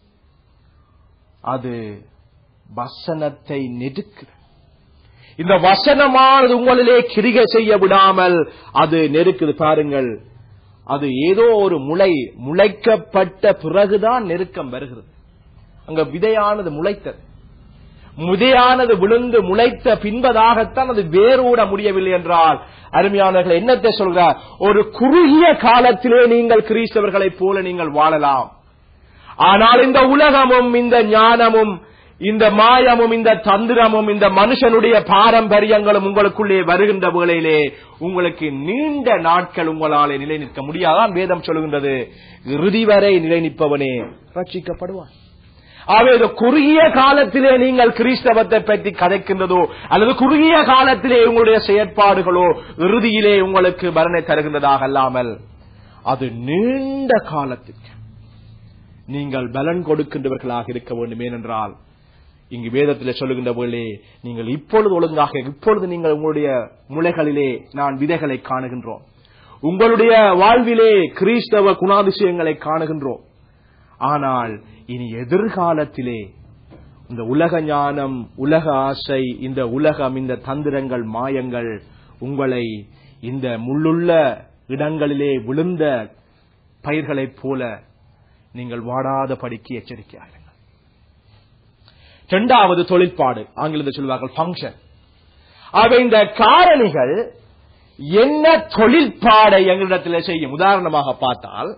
அது வசனத்தை நெருக்குது இந்த வசனமானது உங்களிலே கிரிகை செய்ய விடாமல் அது நெருக்குது பாருங்கள் அது ஏதோ ஒரு முளை முளைக்கப்பட்ட பிறகுதான் நெருக்கம் வருகிறது அங்க விதையானது முளைத்தது முதையானது விழுந்து முளைத்த பின்பதாகத்தான் அது வேரோட முடியவில்லை என்றால் அருமையானவர்கள் என்னத்தை சொல்கிறார் ஒரு குறுகிய காலத்திலே நீங்கள் கிறிஸ்தவர்களைப் போல நீங்கள் வாழலாம் ஆனால் இந்த உலகமும் இந்த ஞானமும் இந்த மாயமும் இந்த தந்திரமும் இந்த மனுஷனுடைய பாரம்பரியங்களும் உங்களுக்குள்ளே வருகின்ற வேளையிலே உங்களுக்கு நீண்ட நாட்கள் உங்களாலே நிலை நிற்க முடியாதான் வேதம் சொல்லுகின்றது இறுதி வரை நிலை நிற்பவனே ரட்சிக்கப்படுவான் ஆகவே இது குறுகிய காலத்திலே நீங்கள் கிறிஸ்தவத்தை பற்றி கதைக்கின்றதோ அல்லது குறுகிய காலத்திலே உங்களுடைய செயற்பாடுகளோ இறுதியிலே உங்களுக்கு மரணை தருகின்றதாக அல்லாமல் அது நீண்ட காலத்துக்கு நீங்கள் பலன் கொடுக்கின்றவர்களாக இருக்க வேண்டும் ஏனென்றால் இங்கு வேதத்தில் சொல்லுகின்ற போலே நீங்கள் இப்பொழுது ஒழுங்காக இப்பொழுது நீங்கள் உங்களுடைய முளைகளிலே நான் விதைகளை காணுகின்றோம் உங்களுடைய வாழ்விலே கிறிஸ்தவ குணாதிசயங்களை காணுகின்றோம் ஆனால் இனி எதிர்காலத்திலே இந்த உலக ஞானம் உலக ஆசை இந்த உலகம் இந்த தந்திரங்கள் மாயங்கள் உங்களை இந்த முள்ளுள்ள இடங்களிலே விழுந்த பயிர்களைப் போல நீங்கள் வாடாத படிக்கு எச்சரிக்கையாக இரண்டாவது தொழிற்பாடு ஆங்கிலத்தில் சொல்வார்கள் பங்கன் அவை இந்த காரணிகள் என்ன தொழிற்பாடை எங்களிடத்தில் செய்யும் உதாரணமாக பார்த்தால்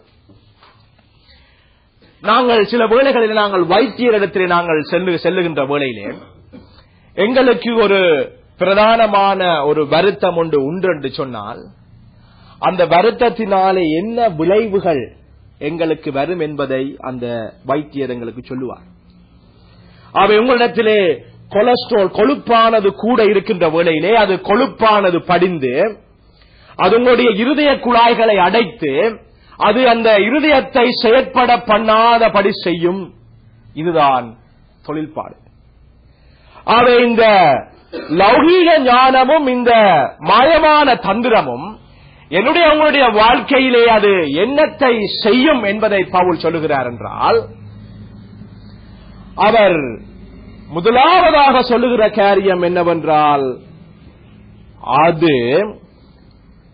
நாங்கள் சில வேளைகளில் நாங்கள் வைத்தியரிடத்திலே நாங்கள் செல்லு செல்லுகின்ற வேளையிலே எங்களுக்கு ஒரு பிரதானமான ஒரு வருத்தம் ஒன்று உண்டு என்று சொன்னால் அந்த வருத்தத்தினாலே என்ன விளைவுகள் எங்களுக்கு வரும் என்பதை அந்த வைத்தியர் எங்களுக்கு சொல்லுவார் அவை உங்களிடத்திலே கொலஸ்ட்ரால் கொழுப்பானது கூட இருக்கின்ற வேளையிலே அது கொழுப்பானது படிந்து அது உங்களுடைய இருதய குழாய்களை அடைத்து அது அந்த இருதயத்தை செயற்பட பண்ணாதபடி செய்யும் இதுதான் தொழில்பாடு அவை இந்த லௌகீக ஞானமும் இந்த மாயமான தந்திரமும் என்னுடைய உங்களுடைய வாழ்க்கையிலே அது என்னத்தை செய்யும் என்பதை பவுல் சொல்லுகிறார் என்றால் அவர் முதலாவதாக சொல்லுகிற காரியம் என்னவென்றால் அது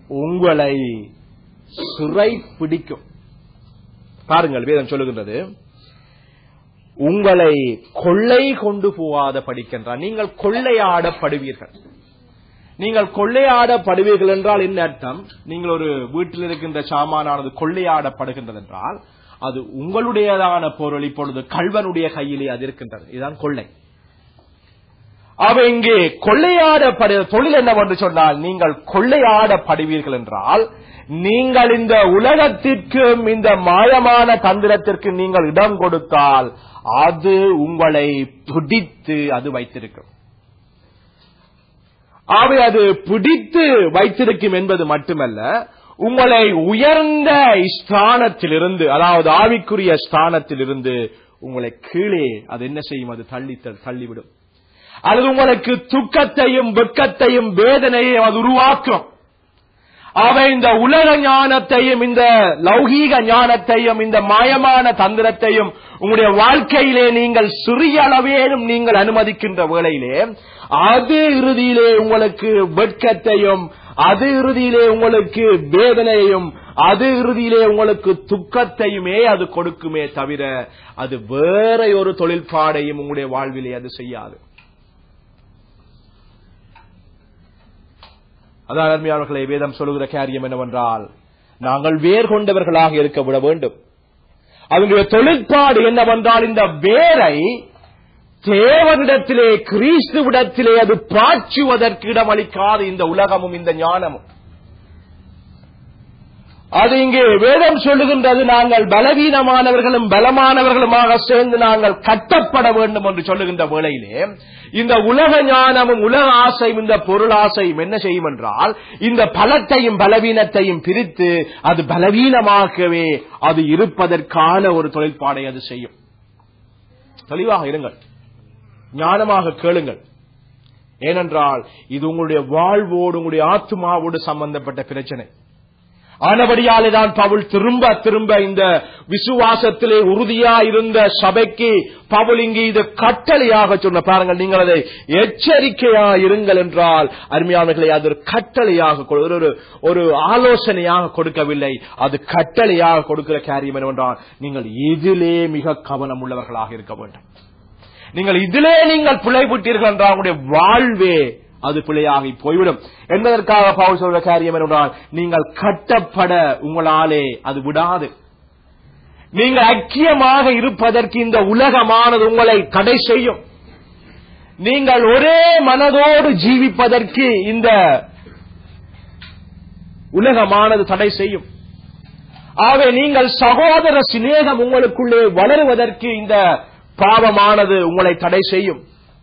உங்களை சிறை பிடிக்கும் பாருங்கள் வேதம் சொல்லுகின்றது உங்களை கொள்ளை கொண்டு போகாத படிக்கின்றார் நீங்கள் கொள்ளையாடப்படுவீர்கள் நீங்கள் கொள்ளையாடப்படுவீர்கள் என்றால் என்ன அர்த்தம் நீங்கள் ஒரு வீட்டில் இருக்கின்ற சாமானானது கொள்ளையாடப்படுகின்றது என்றால் அது உங்களுடையதான பொருள் இப்பொழுது கல்வனுடைய கையிலே அது இருக்கின்றது இதுதான் கொள்ளை அவ இங்கே கொள்ளையாடப்படு தொழில் என்னவென்று சொன்னால் நீங்கள் கொள்ளையாடப்படுவீர்கள் என்றால் நீங்கள் இந்த உலகத்திற்கும் இந்த மாயமான தந்திரத்திற்கு நீங்கள் இடம் கொடுத்தால் அது உங்களை பிடித்து அது வைத்திருக்கும் அவை அது பிடித்து வைத்திருக்கும் என்பது மட்டுமல்ல உங்களை உயர்ந்த ஸ்தானத்திலிருந்து அதாவது ஆவிக்குரிய ஸ்தானத்திலிருந்து உங்களை கீழே அது என்ன செய்யும் அது தள்ளி தள்ளிவிடும் அது உங்களுக்கு துக்கத்தையும் வெக்கத்தையும் வேதனையும் அது உருவாக்கும் அவை இந்த உலக ஞானத்தையும் இந்த லௌகீக ஞானத்தையும் இந்த மாயமான தந்திரத்தையும் உங்களுடைய வாழ்க்கையிலே நீங்கள் சிறிய அளவேனும் நீங்கள் அனுமதிக்கின்ற வேளையிலே அது இறுதியிலே உங்களுக்கு வெட்கத்தையும் அது இறுதியிலே உங்களுக்கு வேதனையையும் அது இறுதியிலே உங்களுக்கு துக்கத்தையுமே அது கொடுக்குமே தவிர அது வேற ஒரு தொழில்பாடையும் உங்களுடைய வாழ்விலே அது செய்யாது அதான் அருமையாளர்களை வேதம் சொல்லுகிற காரியம் என்னவென்றால் நாங்கள் வேர் கொண்டவர்களாக இருக்க விட வேண்டும் அவங்களுடைய தொழிற்பாடு என்னவென்றால் இந்த வேரை தேவனிடத்திலே கிறிஸ்துவிடத்திலே அது பாய்ச்சுவதற்கு இடமளிக்காது இந்த உலகமும் இந்த ஞானமும் அது இங்கே வேதம் சொல்லுகின்றது நாங்கள் பலவீனமானவர்களும் பலமானவர்களுமாக சேர்ந்து நாங்கள் கட்டப்பட வேண்டும் என்று சொல்லுகின்ற வேளையிலே இந்த உலக ஞானமும் உலக ஆசையும் இந்த பொருள் ஆசையும் என்ன செய்யும் என்றால் இந்த பலத்தையும் பலவீனத்தையும் பிரித்து அது பலவீனமாகவே அது இருப்பதற்கான ஒரு தொழிற்பாடை அது செய்யும் தெளிவாக இருங்கள் ஞானமாக கேளுங்கள் ஏனென்றால் இது உங்களுடைய வாழ்வோடு உங்களுடைய ஆத்மாவோடு சம்பந்தப்பட்ட பிரச்சனை ஆனபடியாலே தான் பவுல் திரும்ப திரும்ப இந்த விசுவாசத்திலே உறுதியா இருந்த சபைக்கு பவுல் இங்கு இது கட்டளையாக சொன்ன பாருங்கள் நீங்கள் அதை எச்சரிக்கையா இருங்கள் என்றால் அருமையானவர்களை அது ஒரு கட்டளையாக ஒரு ஒரு ஆலோசனையாக கொடுக்கவில்லை அது கட்டளையாக கொடுக்கிற காரியம் என்னவென்றால் நீங்கள் இதிலே மிக கவனம் உள்ளவர்களாக இருக்க வேண்டும் நீங்கள் இதிலே நீங்கள் பிழை விட்டீர்கள் என்றால் உங்களுடைய வாழ்வே அது பிழையாகி போய்விடும் என்பதற்காக பவுல் சொல்ற காரியம் என்றால் நீங்கள் கட்டப்பட உங்களாலே அது விடாது நீங்கள் ஐக்கியமாக இருப்பதற்கு இந்த உலகமானது உங்களை தடை செய்யும் நீங்கள் ஒரே மனதோடு ஜீவிப்பதற்கு இந்த உலகமானது தடை செய்யும் ஆகவே நீங்கள் சகோதர சிநேகம் உங்களுக்குள்ளே வளருவதற்கு இந்த பாவமானது உங்களை தடை செய்யும்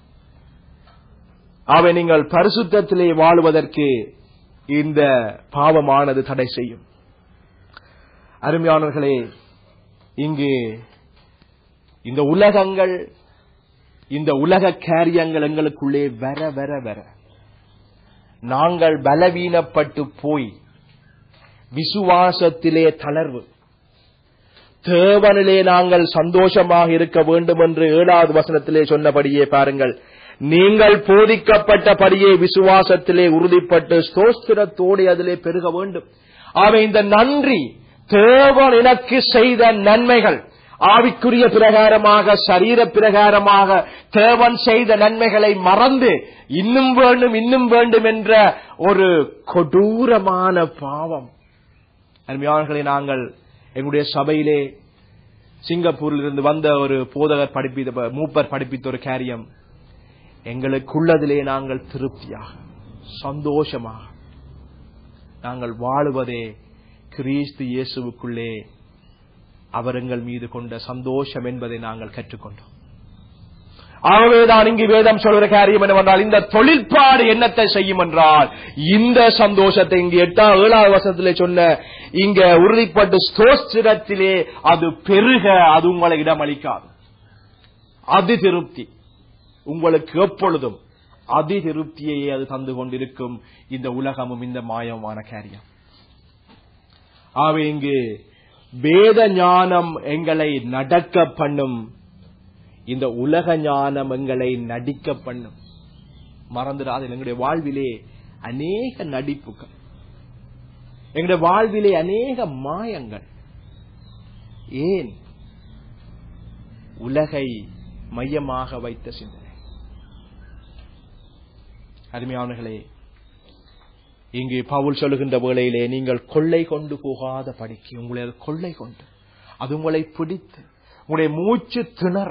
அவை நீங்கள் பரிசுத்தத்திலே வாழுவதற்கு இந்த பாவமானது தடை செய்யும் அருமையானவர்களே இங்கு இந்த உலகங்கள் இந்த உலக காரியங்கள் எங்களுக்குள்ளே வர வர வர நாங்கள் பலவீனப்பட்டு போய் விசுவாசத்திலே தளர்வு தேவனிலே நாங்கள் சந்தோஷமாக இருக்க வேண்டும் என்று ஏழாவது வசனத்திலே சொன்னபடியே பாருங்கள் நீங்கள் போதிக்கப்பட்டபடியே விசுவாசத்திலே உறுதிப்பட்டு ஸ்தோஸ்திரத்தோடு அதிலே பெருக வேண்டும் அவை இந்த நன்றி தேவன் எனக்கு செய்த நன்மைகள் ஆவிக்குரிய பிரகாரமாக சரீர பிரகாரமாக தேவன் செய்த நன்மைகளை மறந்து இன்னும் வேண்டும் இன்னும் வேண்டும் என்ற ஒரு கொடூரமான பாவம் அருமையாளர்களை நாங்கள் எங்களுடைய சபையிலே சிங்கப்பூரில் இருந்து வந்த ஒரு போதகர் படிப்பித்த மூப்பர் படிப்பித்த ஒரு காரியம் எங்களுக்குள்ளதிலே நாங்கள் திருப்தியாக சந்தோஷமாக நாங்கள் வாழுவதே கிறிஸ்து இயேசுவுக்குள்ளே அவர் எங்கள் மீது கொண்ட சந்தோஷம் என்பதை நாங்கள் கற்றுக்கொண்டோம் ஆகவேதான் இங்கு வேதம் சொல்கிற காரியம் என்னவென்றால் இந்த தொழிற்பாடு என்னத்தை செய்யும் என்றால் இந்த சந்தோஷத்தை இங்கு எட்டாம் ஏழாவது வருஷத்திலே சொன்ன இங்க உறுதிப்பட்டு ஸ்தோஸ்திரத்திலே அது பெருக அது உங்களை இடமளிக்காது அது திருப்தி உங்களுக்கு எப்பொழுதும் அதி திருப்தியையே அது தந்து கொண்டிருக்கும் இந்த உலகமும் இந்த மாயமான காரியம் ஆகவே இங்கு வேத ஞானம் எங்களை நடக்க பண்ணும் இந்த உலக ஞானம் எங்களை நடிக்க பண்ணும் மறந்துடாது எங்களுடைய வாழ்விலே அநேக நடிப்புகள் எங்களுடைய வாழ்விலே அநேக மாயங்கள் ஏன் உலகை மையமாக வைத்த சிந்தனை அருமையானர்களே இங்கு பவுல் சொல்லுகின்ற வேளையிலே நீங்கள் கொள்ளை கொண்டு போகாத படிக்கு உங்களை அது கொள்ளை கொண்டு அது உங்களை பிடித்து உங்களுடைய மூச்சு திணற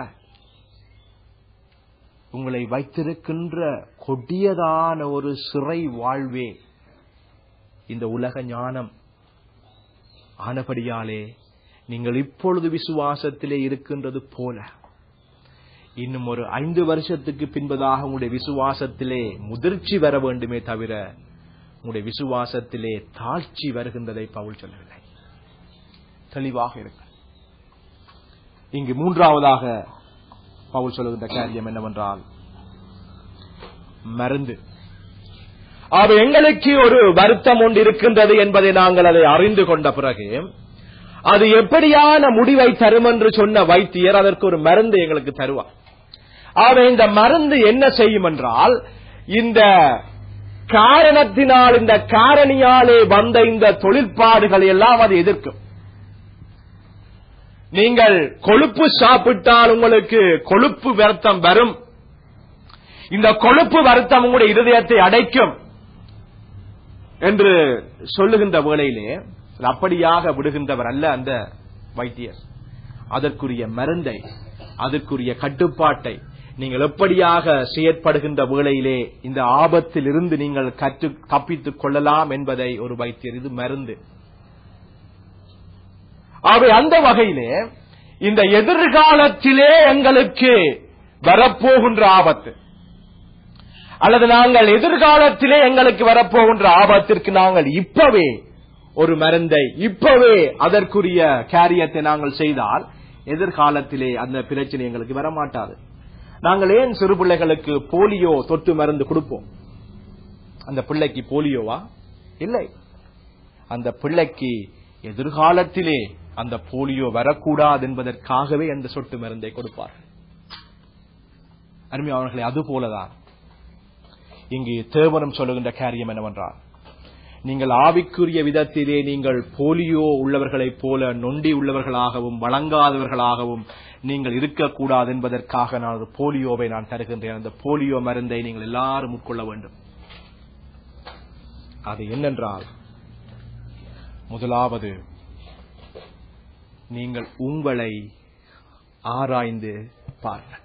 உங்களை வைத்திருக்கின்ற கொடியதான ஒரு சிறை வாழ்வே இந்த உலக ஞானம் ஆனபடியாலே நீங்கள் இப்பொழுது விசுவாசத்திலே இருக்கின்றது போல இன்னும் ஒரு ஐந்து வருஷத்துக்கு பின்பதாக உங்களுடைய விசுவாசத்திலே முதிர்ச்சி வர வேண்டுமே தவிர உங்களுடைய விசுவாசத்திலே தாழ்ச்சி வருகின்றதை பவுல் சொல்லவில்லை தெளிவாக இருக்கு இங்கு மூன்றாவதாக பவுல் சொல்லுகின்ற காரியம் என்னவென்றால் மருந்து அவ எங்களுக்கு ஒரு வருத்தம் ஒன்று இருக்கின்றது என்பதை நாங்கள் அதை அறிந்து கொண்ட பிறகு அது எப்படியான முடிவை தரும் என்று சொன்ன வைத்தியர் அதற்கு ஒரு மருந்து எங்களுக்கு தருவார் ஆக இந்த மருந்து என்ன செய்யும் என்றால் இந்த காரணத்தினால் இந்த காரணியாலே வந்த இந்த தொழிற்பாடுகளை எல்லாம் அது எதிர்க்கும் நீங்கள் கொழுப்பு சாப்பிட்டால் உங்களுக்கு கொழுப்பு வருத்தம் வரும் இந்த கொழுப்பு வருத்தம் உங்களுடைய இருதயத்தை அடைக்கும் என்று சொல்லுகின்ற வேளையிலே அது அப்படியாக விடுகின்றவர் அல்ல அந்த வைத்தியர் அதற்குரிய மருந்தை அதற்குரிய கட்டுப்பாட்டை நீங்கள் எப்படியாக செயற்படுகின்ற வேளையிலே இந்த ஆபத்தில் இருந்து நீங்கள் கற்று தப்பித்துக் கொள்ளலாம் என்பதை ஒரு வைத்தியர் இது மருந்து அவை அந்த வகையிலே இந்த எதிர்காலத்திலே எங்களுக்கு வரப்போகின்ற ஆபத்து அல்லது நாங்கள் எதிர்காலத்திலே எங்களுக்கு வரப்போகின்ற ஆபத்திற்கு நாங்கள் இப்பவே ஒரு மருந்தை இப்பவே அதற்குரிய காரியத்தை நாங்கள் செய்தால் எதிர்காலத்திலே அந்த பிரச்சனை எங்களுக்கு வரமாட்டாது நாங்கள் ஏன் சிறு பிள்ளைகளுக்கு போலியோ தொட்டு மருந்து கொடுப்போம் அந்த பிள்ளைக்கு போலியோவா இல்லை அந்த பிள்ளைக்கு எதிர்காலத்திலே அந்த போலியோ வரக்கூடாது என்பதற்காகவே அந்த சொட்டு மருந்தை கொடுப்பார்கள் அருமையானவர்களே அது போலதான் இங்கு தேவனம் சொல்லுகின்ற காரியம் என்னவென்றால் நீங்கள் ஆவிக்குரிய விதத்திலே நீங்கள் போலியோ உள்ளவர்களைப் போல நொண்டி உள்ளவர்களாகவும் வழங்காதவர்களாகவும் நீங்கள் இருக்கக்கூடாது என்பதற்காக நான் ஒரு போலியோவை நான் தருகின்றேன் அந்த போலியோ மருந்தை நீங்கள் எல்லாரும் உட்கொள்ள வேண்டும் அது என்னென்றால் முதலாவது நீங்கள் உங்களை ஆராய்ந்து பாருங்கள்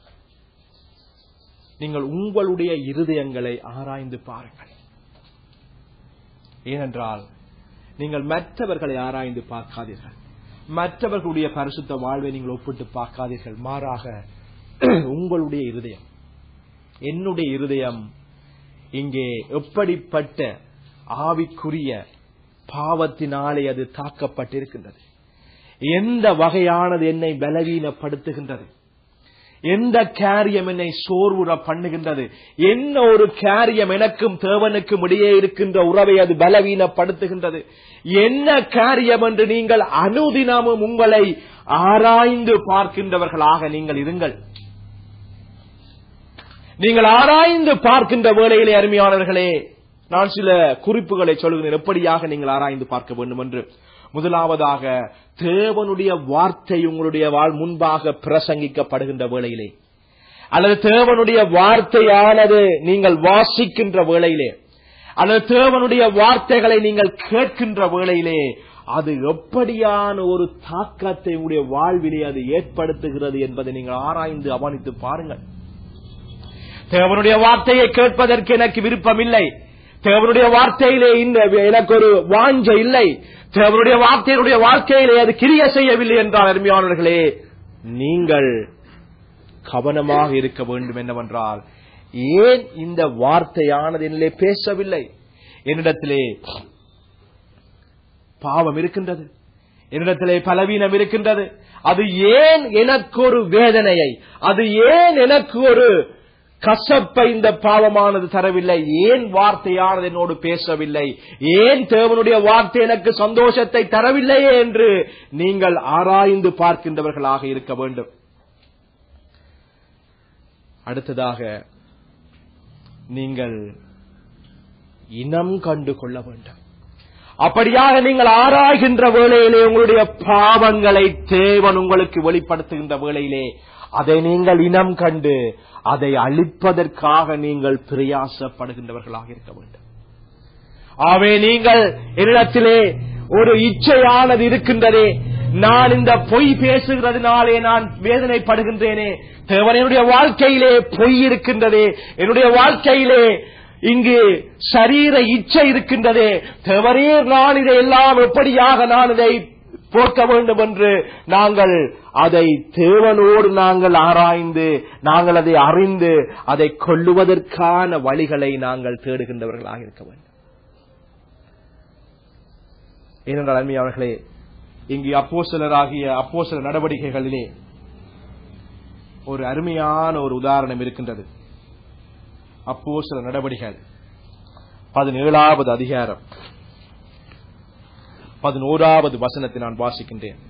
நீங்கள் உங்களுடைய இருதயங்களை ஆராய்ந்து பாருங்கள் ஏனென்றால் நீங்கள் மற்றவர்களை ஆராய்ந்து பார்க்காதீர்கள் மற்றவர்களுடைய பரிசுத்த வாழ்வை நீங்கள் ஒப்பிட்டு பார்க்காதீர்கள் மாறாக உங்களுடைய இருதயம் என்னுடைய இருதயம் இங்கே எப்படிப்பட்ட ஆவிக்குரிய பாவத்தினாலே அது தாக்கப்பட்டிருக்கின்றது எந்த வகையானது என்னை பலவீனப்படுத்துகின்றது எந்த காரியம் என்னை சோர்வுற பண்ணுகின்றது என்ன ஒரு காரியம் எனக்கும் தேவனுக்கும் இடையே இருக்கின்ற உறவை அது பலவீனப்படுத்துகின்றது என்ன காரியம் என்று நீங்கள் அனுதினமும் உங்களை ஆராய்ந்து பார்க்கின்றவர்களாக நீங்கள் இருங்கள் நீங்கள் ஆராய்ந்து பார்க்கின்ற வேளையிலே அருமையானவர்களே நான் சில குறிப்புகளை சொல்கிறேன் எப்படியாக நீங்கள் ஆராய்ந்து பார்க்க வேண்டும் என்று முதலாவதாக தேவனுடைய வார்த்தை உங்களுடைய வாழ் முன்பாக பிரசங்கிக்கப்படுகின்ற வேளையிலே அல்லது தேவனுடைய வார்த்தையானது நீங்கள் வாசிக்கின்ற வேளையிலே அல்லது தேவனுடைய வார்த்தைகளை நீங்கள் கேட்கின்ற வேளையிலே அது எப்படியான ஒரு தாக்கத்தை உங்களுடைய வாழ்விலே அது ஏற்படுத்துகிறது என்பதை நீங்கள் ஆராய்ந்து அவனித்து பாருங்கள் தேவனுடைய வார்த்தையை கேட்பதற்கு எனக்கு விருப்பம் இல்லை தேவனுடைய வார்த்தையிலே இந்த எனக்கு ஒரு வாஞ்ச இல்லை தேவனுடைய வார்த்தையினுடைய வாழ்க்கையிலே அது கிரிய செய்யவில்லை என்றால் அருமையானவர்களே நீங்கள் கவனமாக இருக்க வேண்டும் என்னவென்றால் ஏன் இந்த வார்த்தையானது என்னிலே பேசவில்லை என்னிடத்திலே பாவம் இருக்கின்றது என்னிடத்திலே பலவீனம் இருக்கின்றது அது ஏன் எனக்கு ஒரு வேதனையை அது ஏன் எனக்கு ஒரு கசப்பை இந்த பாவமானது தரவில்லை ஏன் வார்த்தையானது என்னோடு பேசவில்லை ஏன் தேவனுடைய வார்த்தை எனக்கு சந்தோஷத்தை தரவில்லையே என்று நீங்கள் ஆராய்ந்து பார்க்கின்றவர்களாக இருக்க வேண்டும் அடுத்ததாக நீங்கள் இனம் கண்டு கொள்ள வேண்டும் அப்படியாக நீங்கள் ஆராய்கின்ற வேளையிலே உங்களுடைய பாவங்களை தேவன் உங்களுக்கு வெளிப்படுத்துகின்ற வேளையிலே அதை நீங்கள் இனம் கண்டு அதை அழிப்பதற்காக நீங்கள் பிரயாசப்படுகின்றவர்களாக இருக்க வேண்டும் ஆவே நீங்கள் என்னிடத்திலே ஒரு இச்சையானது இருக்கின்றதே நான் இந்த பொய் பேசுகிறதுனாலே நான் வேதனைப்படுகின்றேனே தேவன் என்னுடைய வாழ்க்கையிலே பொய் இருக்கின்றதே என்னுடைய வாழ்க்கையிலே இங்கு சரீர இச்சை இருக்கின்றதே தேவரே நான் இதை எல்லாம் எப்படியாக நான் இதை போக்க வேண்டும் என்று நாங்கள் அதை தேவனோடு நாங்கள் ஆராய்ந்து நாங்கள் அதை அறிந்து அதை கொள்ளுவதற்கான வழிகளை நாங்கள் தேடுகின்றவர்களாக இருக்க வேண்டும் ஏனென்றால் அருமையாளர்களே இங்கு அப்போசலராகிய அப்போசல நடவடிக்கைகளிலே ஒரு அருமையான ஒரு உதாரணம் இருக்கின்றது அப்போசல நடவடிக்கைகள் பதினேழாவது அதிகாரம் பதினோராவது வசனத்தை நான் வாசிக்கின்றேன்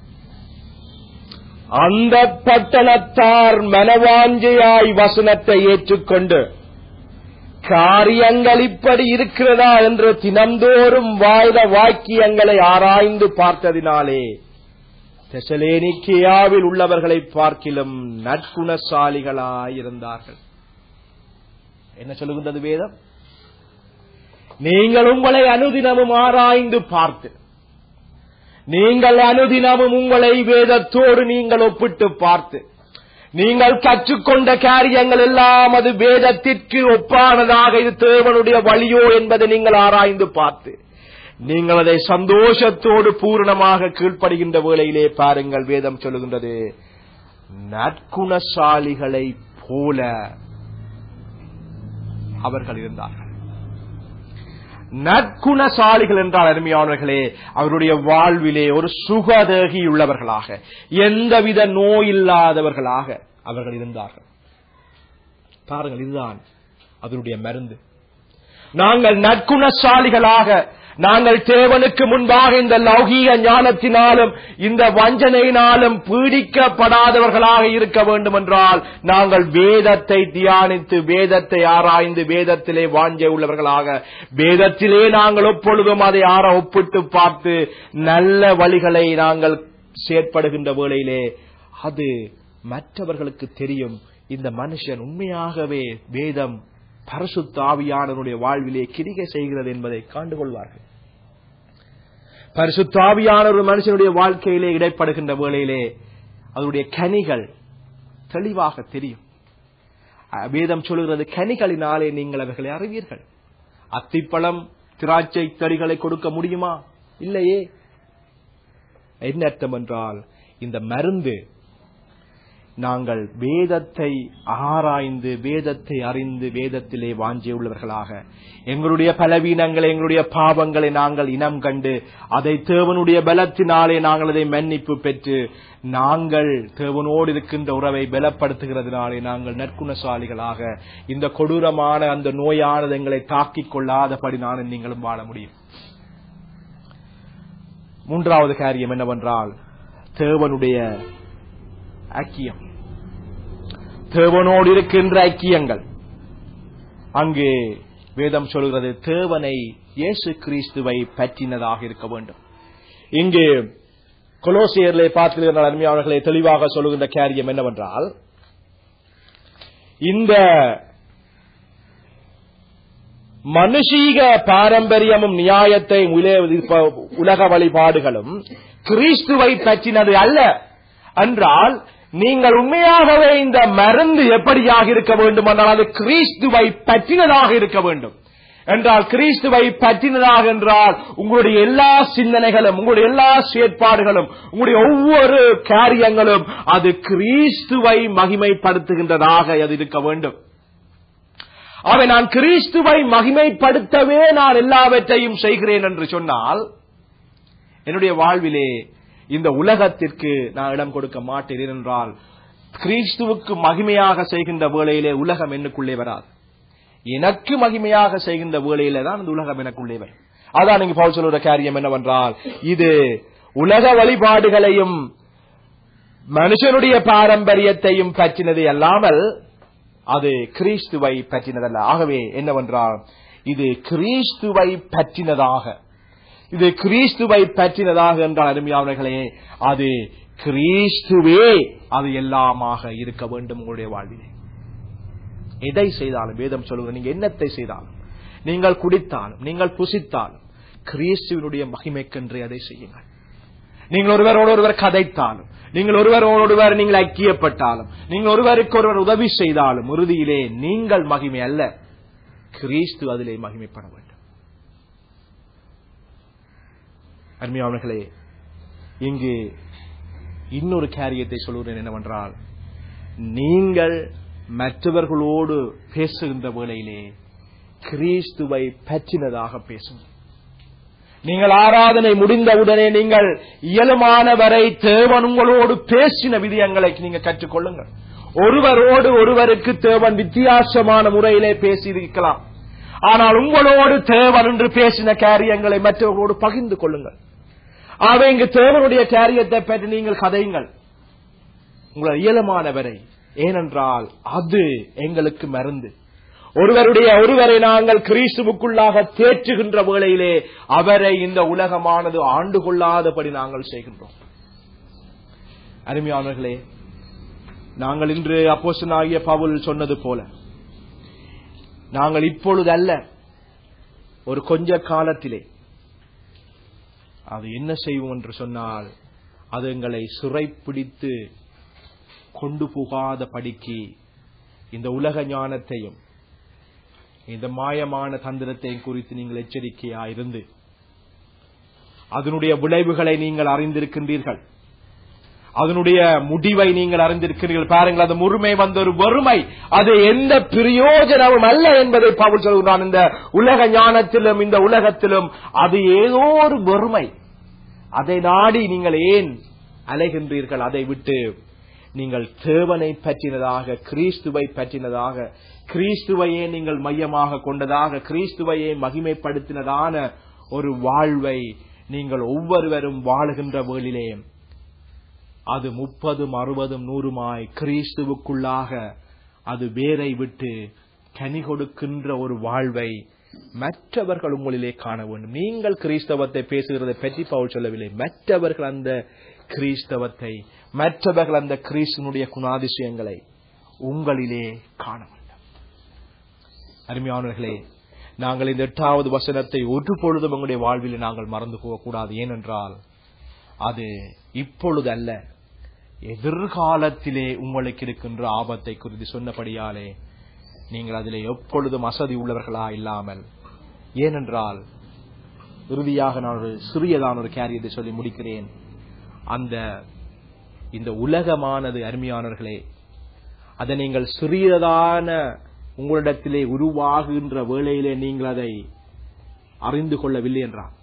அந்த பட்டணத்தார் மனவாஞ்சையாய் வசனத்தை ஏற்றுக்கொண்டு காரியங்கள் இப்படி இருக்கிறதா என்று தினந்தோறும் வாய்த வாக்கியங்களை ஆராய்ந்து பார்த்ததினாலே தெசலேனிக்கியாவில் உள்ளவர்களை பார்க்கிலும் நற்குணசாலிகளாயிருந்தார்கள் என்ன சொல்லுகின்றது வேதம் நீங்கள் உங்களை அனுதினமும் ஆராய்ந்து பார்த்து நீங்கள் அனுதினமும் உங்களை வேதத்தோடு நீங்கள் ஒப்பிட்டு பார்த்து நீங்கள் கற்றுக்கொண்ட காரியங்கள் எல்லாம் அது வேதத்திற்கு ஒப்பானதாக இது தேவனுடைய வழியோ என்பதை நீங்கள் ஆராய்ந்து பார்த்து நீங்கள் அதை சந்தோஷத்தோடு பூரணமாக கீழ்ப்படுகின்ற வேளையிலே பாருங்கள் வேதம் சொல்லுகின்றது நற்குணசாலிகளை போல அவர்கள் இருந்தார்கள் நற்குணசாலிகள் என்றால் அருமையானவர்களே அவருடைய வாழ்விலே ஒரு சுகதேகி உள்ளவர்களாக எந்தவித நோய் இல்லாதவர்களாக அவர்கள் இருந்தார்கள் பாருங்கள் இதுதான் அதனுடைய மருந்து நாங்கள் நற்குணசாலிகளாக நாங்கள் தேவனுக்கு முன்பாக இந்த லௌகீக ஞானத்தினாலும் இந்த வஞ்சனையினாலும் பீடிக்கப்படாதவர்களாக இருக்க வேண்டும் என்றால் நாங்கள் வேதத்தை தியானித்து வேதத்தை ஆராய்ந்து வேதத்திலே வாஞ்ச உள்ளவர்களாக வேதத்திலே நாங்கள் எப்பொழுதும் அதை ஆற ஒப்பிட்டு பார்த்து நல்ல வழிகளை நாங்கள் செயற்படுகின்ற வேளையிலே அது மற்றவர்களுக்கு தெரியும் இந்த மனுஷன் உண்மையாகவே வேதம் பரிசுத்த ஆவியானவருடைய வாழ்விலே கிரிகை செய்கிறது என்பதை கண்டுகொள்வார்கள் பரிசுத்த ஆவியான ஒரு மனுஷனுடைய வாழ்க்கையிலே இடைப்படுகின்ற வேளையிலே அதனுடைய கனிகள் தெளிவாக தெரியும் வேதம் சொல்லுகிறது கனிகளினாலே நீங்கள் அவர்களை அறிவீர்கள் அத்திப்பழம் திராட்சை தடிகளை கொடுக்க முடியுமா இல்லையே என்ன அர்த்தம் என்றால் இந்த மருந்து நாங்கள் வேதத்தை ஆராய்ந்து வேதத்தை அறிந்து வேதத்திலே வாஞ்சி உள்ளவர்களாக எங்களுடைய பலவீனங்களை எங்களுடைய பாவங்களை நாங்கள் இனம் கண்டு அதை தேவனுடைய பலத்தினாலே நாங்கள் அதை மன்னிப்பு பெற்று நாங்கள் தேவனோடு இருக்கின்ற உறவை பலப்படுத்துகிறதுனாலே நாங்கள் நற்குணசாலிகளாக இந்த கொடூரமான அந்த நோயானது எங்களை தாக்கிக் கொள்ளாதபடி நானும் நீங்களும் வாழ முடியும் மூன்றாவது காரியம் என்னவென்றால் தேவனுடைய ஐக்கியம் தேவனோடு இருக்கின்ற ஐக்கியங்கள் அங்கு வேதம் சொல்கிறது தேவனை இயேசு கிறிஸ்துவை பற்றினதாக இருக்க வேண்டும் இங்கு கொலோசியர்களை பார்த்திருக்கிற அருமையாளர்களை தெளிவாக சொல்லுகின்ற காரியம் என்னவென்றால் இந்த மனுஷீக பாரம்பரியமும் நியாயத்தை உலக வழிபாடுகளும் கிறிஸ்துவை பற்றினது அல்ல என்றால் நீங்கள் உண்மையாகவே இந்த மருந்து எப்படியாக இருக்க வேண்டும் என்றால் அது கிறிஸ்துவை பற்றினதாக இருக்க வேண்டும் என்றால் கிறிஸ்துவை பற்றினதாக என்றால் உங்களுடைய எல்லா சிந்தனைகளும் உங்களுடைய எல்லா செயற்பாடுகளும் உங்களுடைய ஒவ்வொரு காரியங்களும் அது கிறிஸ்துவை மகிமைப்படுத்துகின்றதாக அது இருக்க வேண்டும் அவை நான் கிறிஸ்துவை மகிமைப்படுத்தவே நான் எல்லாவற்றையும் செய்கிறேன் என்று சொன்னால் என்னுடைய வாழ்விலே இந்த உலகத்திற்கு நான் இடம் கொடுக்க மாட்டேன் என்றால் கிறிஸ்துவுக்கு மகிமையாக செய்கின்ற வேளையிலே உலகம் எனக்குள்ளே வராது எனக்கு மகிமையாக செய்கின்ற வேளையிலே தான் இந்த உலகம் எனக்குள்ளே வரும் அதான் நீங்க பவுல் சொல்லுற காரியம் என்னவென்றால் இது உலக வழிபாடுகளையும் மனுஷனுடைய பாரம்பரியத்தையும் பற்றினது அல்லாமல் அது கிறிஸ்துவை பற்றினதல்ல ஆகவே என்னவென்றால் இது கிறிஸ்துவை பற்றினதாக இது கிறிஸ்துவை பற்றினதாக என்றால் அருமையானவர்களே அது கிறிஸ்துவே அது எல்லாமாக இருக்க வேண்டும் உங்களுடைய வாழ்விலே எதை செய்தாலும் வேதம் சொல்லுங்க நீங்க என்னத்தை செய்தாலும் நீங்கள் குடித்தாலும் நீங்கள் புசித்தாலும் கிறிஸ்துவனுடைய மகிமைக்கென்று அதை செய்யுங்கள் நீங்கள் ஒருவரோடு ஒருவர் கதைத்தாலும் நீங்கள் ஒருவரோடு ஒருவர் நீங்கள் ஐக்கியப்பட்டாலும் நீங்கள் ஒருவருக்கு ஒருவர் உதவி செய்தாலும் இறுதியிலே நீங்கள் மகிமை அல்ல கிறிஸ்து அதிலே மகிமைப்பட வேண்டும் அருமையானவர்களே இங்கு இன்னொரு காரியத்தை சொல்கிறேன் என்னவென்றால் நீங்கள் மற்றவர்களோடு பேசுகின்ற வேளையிலே கிறிஸ்துவை பற்றினதாக பேசுங்கள் நீங்கள் ஆராதனை முடிந்தவுடனே நீங்கள் இயலுமானவரை தேவன் உங்களோடு பேசின விதயங்களை நீங்க கற்றுக்கொள்ளுங்கள் ஒருவரோடு ஒருவருக்கு தேவன் வித்தியாசமான முறையிலே பேசியிருக்கலாம் ஆனால் உங்களோடு தேவன் என்று பேசின காரியங்களை மற்றவர்களோடு பகிர்ந்து கொள்ளுங்கள் ஆக இங்கு தேவனுடைய காரியத்தை பற்றி நீங்கள் கதையுங்கள் உங்கள் இயலுமானவரை ஏனென்றால் அது எங்களுக்கு மருந்து ஒருவருடைய ஒருவரை நாங்கள் கிறிஸ்துவுக்குள்ளாக தேற்றுகின்ற வேளையிலே அவரை இந்த உலகமானது ஆண்டு கொள்ளாதபடி நாங்கள் செய்கின்றோம் அருமையானவர்களே நாங்கள் இன்று அப்போசனாகிய பவுல் சொன்னது போல நாங்கள் இப்பொழுது அல்ல ஒரு கொஞ்ச காலத்திலே அது என்ன செய்வோம் என்று சொன்னால் அது எங்களை சிறைப்பிடித்து கொண்டு போகாத படிக்கு இந்த உலக ஞானத்தையும் இந்த மாயமான தந்திரத்தையும் குறித்து நீங்கள் எச்சரிக்கையா இருந்து அதனுடைய விளைவுகளை நீங்கள் அறிந்திருக்கின்றீர்கள் அதனுடைய முடிவை நீங்கள் அறிந்திருக்கிறீர்கள் பாருங்கள் அந்த முழுமை வந்த ஒரு வறுமை அது எந்த பிரயோஜனமும் அல்ல என்பதை பவுல் சொல்கிறான் இந்த உலக ஞானத்திலும் இந்த உலகத்திலும் அது ஏதோ ஒரு வறுமை அதை நாடி நீங்கள் ஏன் அலைகின்றீர்கள் அதை விட்டு நீங்கள் தேவனை பற்றினதாக கிறிஸ்துவை பற்றினதாக கிறிஸ்துவையே நீங்கள் மையமாக கொண்டதாக கிறிஸ்துவையே மகிமைப்படுத்தினதான ஒரு வாழ்வை நீங்கள் ஒவ்வொருவரும் வாழுகின்ற வேளிலே அது முப்பதும் அறுபதும் நூறுமாய் கிறிஸ்துவுக்குள்ளாக அது வேரை விட்டு கனி கொடுக்கின்ற ஒரு வாழ்வை மற்றவர்கள் உங்களிலே காண வேண்டும் நீங்கள் கிறிஸ்தவத்தை பேசுகிறதை பற்றி பவுல் சொல்லவில்லை மற்றவர்கள் அந்த கிறிஸ்தவத்தை மற்றவர்கள் அந்த கிறிஸ்துனுடைய குணாதிசயங்களை உங்களிலே காண வேண்டும் அருமையானவர்களே நாங்கள் இந்த எட்டாவது வசனத்தை ஒரு பொழுதும் உங்களுடைய வாழ்வில் நாங்கள் மறந்து போகக்கூடாது ஏனென்றால் அது இப்பொழுது அல்ல எதிர்காலத்திலே உங்களுக்கு இருக்கின்ற ஆபத்தை குறித்து சொன்னபடியாலே நீங்கள் அதிலே எப்பொழுதும் அசதி உள்ளவர்களா இல்லாமல் ஏனென்றால் இறுதியாக நான் ஒரு சிறியதான ஒரு காரியத்தை சொல்லி முடிக்கிறேன் அந்த இந்த உலகமானது அருமையானவர்களே அதை நீங்கள் சிறியதான உங்களிடத்திலே உருவாகுகின்ற வேளையிலே நீங்கள் அதை அறிந்து கொள்ளவில்லை என்றார்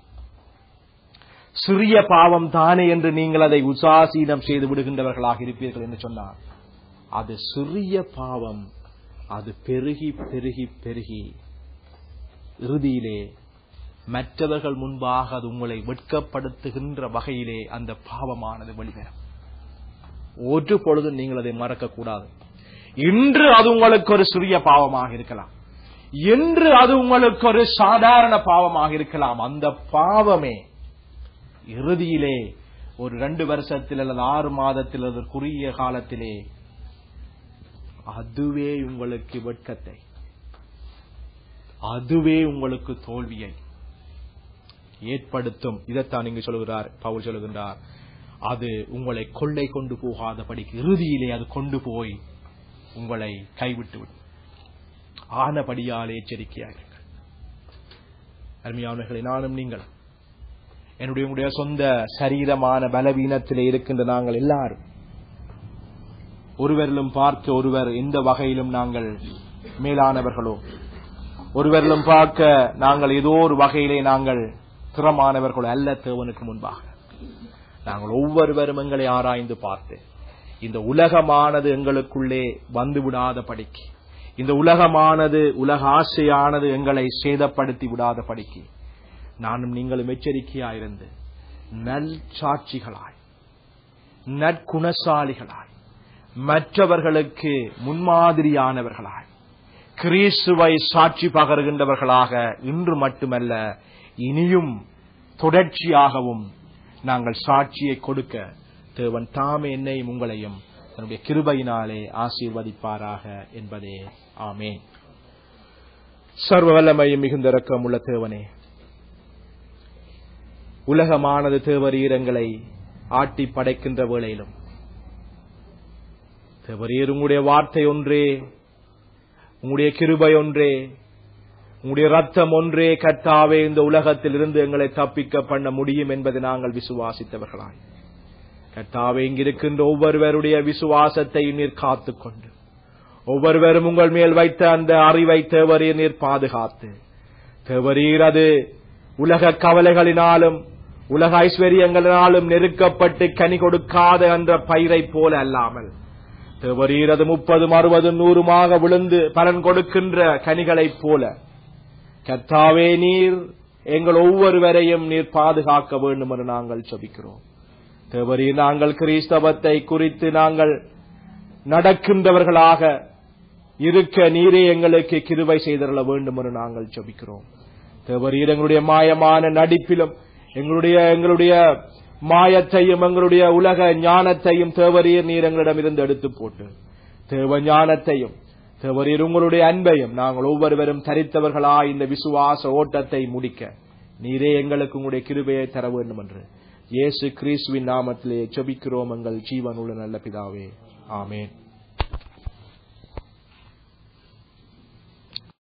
சிறிய பாவம் தானே என்று நீங்கள் அதை உசாசீனம் செய்து விடுகின்றவர்களாக இருப்பீர்கள் என்று சொன்னார் அது சிறிய பாவம் அது பெருகி பெருகி பெருகி இறுதியிலே மற்றவர்கள் முன்பாக அது உங்களை வெட்கப்படுத்துகின்ற வகையிலே அந்த பாவமானது வெளிவரும் ஒரு பொழுதும் நீங்கள் அதை மறக்கக்கூடாது இன்று அது உங்களுக்கு ஒரு சிறிய பாவமாக இருக்கலாம் என்று அது உங்களுக்கு ஒரு சாதாரண பாவமாக இருக்கலாம் அந்த பாவமே இறுதியிலே ஒரு ரெண்டு வருஷத்தில் அல்லது ஆறு மாதத்தில் அல்லது குறுகிய காலத்திலே அதுவே உங்களுக்கு வெட்கத்தை அதுவே உங்களுக்கு தோல்வியை ஏற்படுத்தும் இதைத்தான் இங்கு சொல்லுகிறார் பவுல் சொல்லுகின்றார் அது உங்களை கொள்ளை கொண்டு போகாதபடிக்கு இறுதியிலே அது கொண்டு போய் உங்களை கைவிட்டு விடும் ஆனபடியால் எச்சரிக்கையாயிருங்கள் அருமையானவர்களை நானும் நீங்கள் என்னுடைய உங்களுடைய சொந்த சரீரமான பலவீனத்திலே இருக்கின்ற நாங்கள் எல்லாரும் ஒருவரிலும் பார்க்க ஒருவர் எந்த வகையிலும் நாங்கள் மேலானவர்களோ ஒருவரிலும் பார்க்க நாங்கள் ஏதோ ஒரு வகையிலே நாங்கள் திறமானவர்களோ அல்ல தேவனுக்கு முன்பாக நாங்கள் ஒவ்வொருவரும் எங்களை ஆராய்ந்து பார்த்து இந்த உலகமானது எங்களுக்குள்ளே வந்து விடாத படிக்கு இந்த உலகமானது உலக ஆசையானது எங்களை சேதப்படுத்தி விடாத படிக்கு நானும் நீங்களும் எச்சரிக்கையாயிருந்து நல் சாட்சிகளாய் நற்குணசாலிகளாய் மற்றவர்களுக்கு முன்மாதிரியானவர்களாய் கிறிஸ்துவை சாட்சி பகருகின்றவர்களாக இன்று மட்டுமல்ல இனியும் தொடர்ச்சியாகவும் நாங்கள் சாட்சியை கொடுக்க தேவன் தாமே என்னையும் உங்களையும் தன்னுடைய கிருபையினாலே ஆசீர்வதிப்பாராக என்பதே ஆமேன் சர்வ வல்லமையும் மிகுந்த இரக்கம் உள்ள தேவனே உலகமானது தேவரீரங்களை ஆட்டி படைக்கின்ற வேளையிலும் தேவரீர் உங்களுடைய வார்த்தை ஒன்றே உங்களுடைய கிருபை ஒன்றே உங்களுடைய ரத்தம் ஒன்றே கர்த்தாவே இந்த உலகத்தில் இருந்து எங்களை தப்பிக்க பண்ண முடியும் என்பதை நாங்கள் விசுவாசித்தவர்களாய் கர்த்தாவே இங்கிருக்கின்ற ஒவ்வொருவருடைய விசுவாசத்தை நீர் காத்துக்கொண்டு ஒவ்வொருவரும் உங்கள் மேல் வைத்த அந்த அறிவை தேவரீர் நீர் பாதுகாத்து தேவரீர் அது உலக கவலைகளினாலும் உலக ஐஸ்வர்யங்களினாலும் நெருக்கப்பட்டு கனி கொடுக்காத என்ற பயிரை போல அல்லாமல் தேவரீர் அது முப்பதும் அறுபதும் நூறுமாக விழுந்து பலன் கொடுக்கின்ற கனிகளைப் போல கர்த்தாவே நீர் எங்கள் ஒவ்வொருவரையும் நீர் பாதுகாக்க வேண்டும் என்று நாங்கள் ஜெபிக்கிறோம் தேவரீர் நாங்கள் கிறிஸ்தவத்தை குறித்து நாங்கள் நடக்கின்றவர்களாக இருக்க நீரே எங்களுக்கு கிருபை செய்தரல வேண்டும் என்று நாங்கள் ஜெபிக்கிறோம் தேவரீர் எங்களுடைய மாயமான நடிப்பிலும் எங்களுடைய எங்களுடைய மாயத்தையும் எங்களுடைய உலக ஞானத்தையும் தேவரீர் நீர் எங்களிடமிருந்து எடுத்து போட்டு தேவ ஞானத்தையும் தேவரீர் உங்களுடைய அன்பையும் நாங்கள் ஒவ்வொருவரும் தரித்தவர்களா இந்த விசுவாச ஓட்டத்தை முடிக்க நீரே எங்களுக்கு உங்களுடைய கிருபையை தர வேண்டும் என்று இயேசு கிறிஸ்துவின் நாமத்திலே ஜெபிக்கிறோம் எங்கள் ஜீவனுள்ள நல்ல பிதாவே ஆமேன்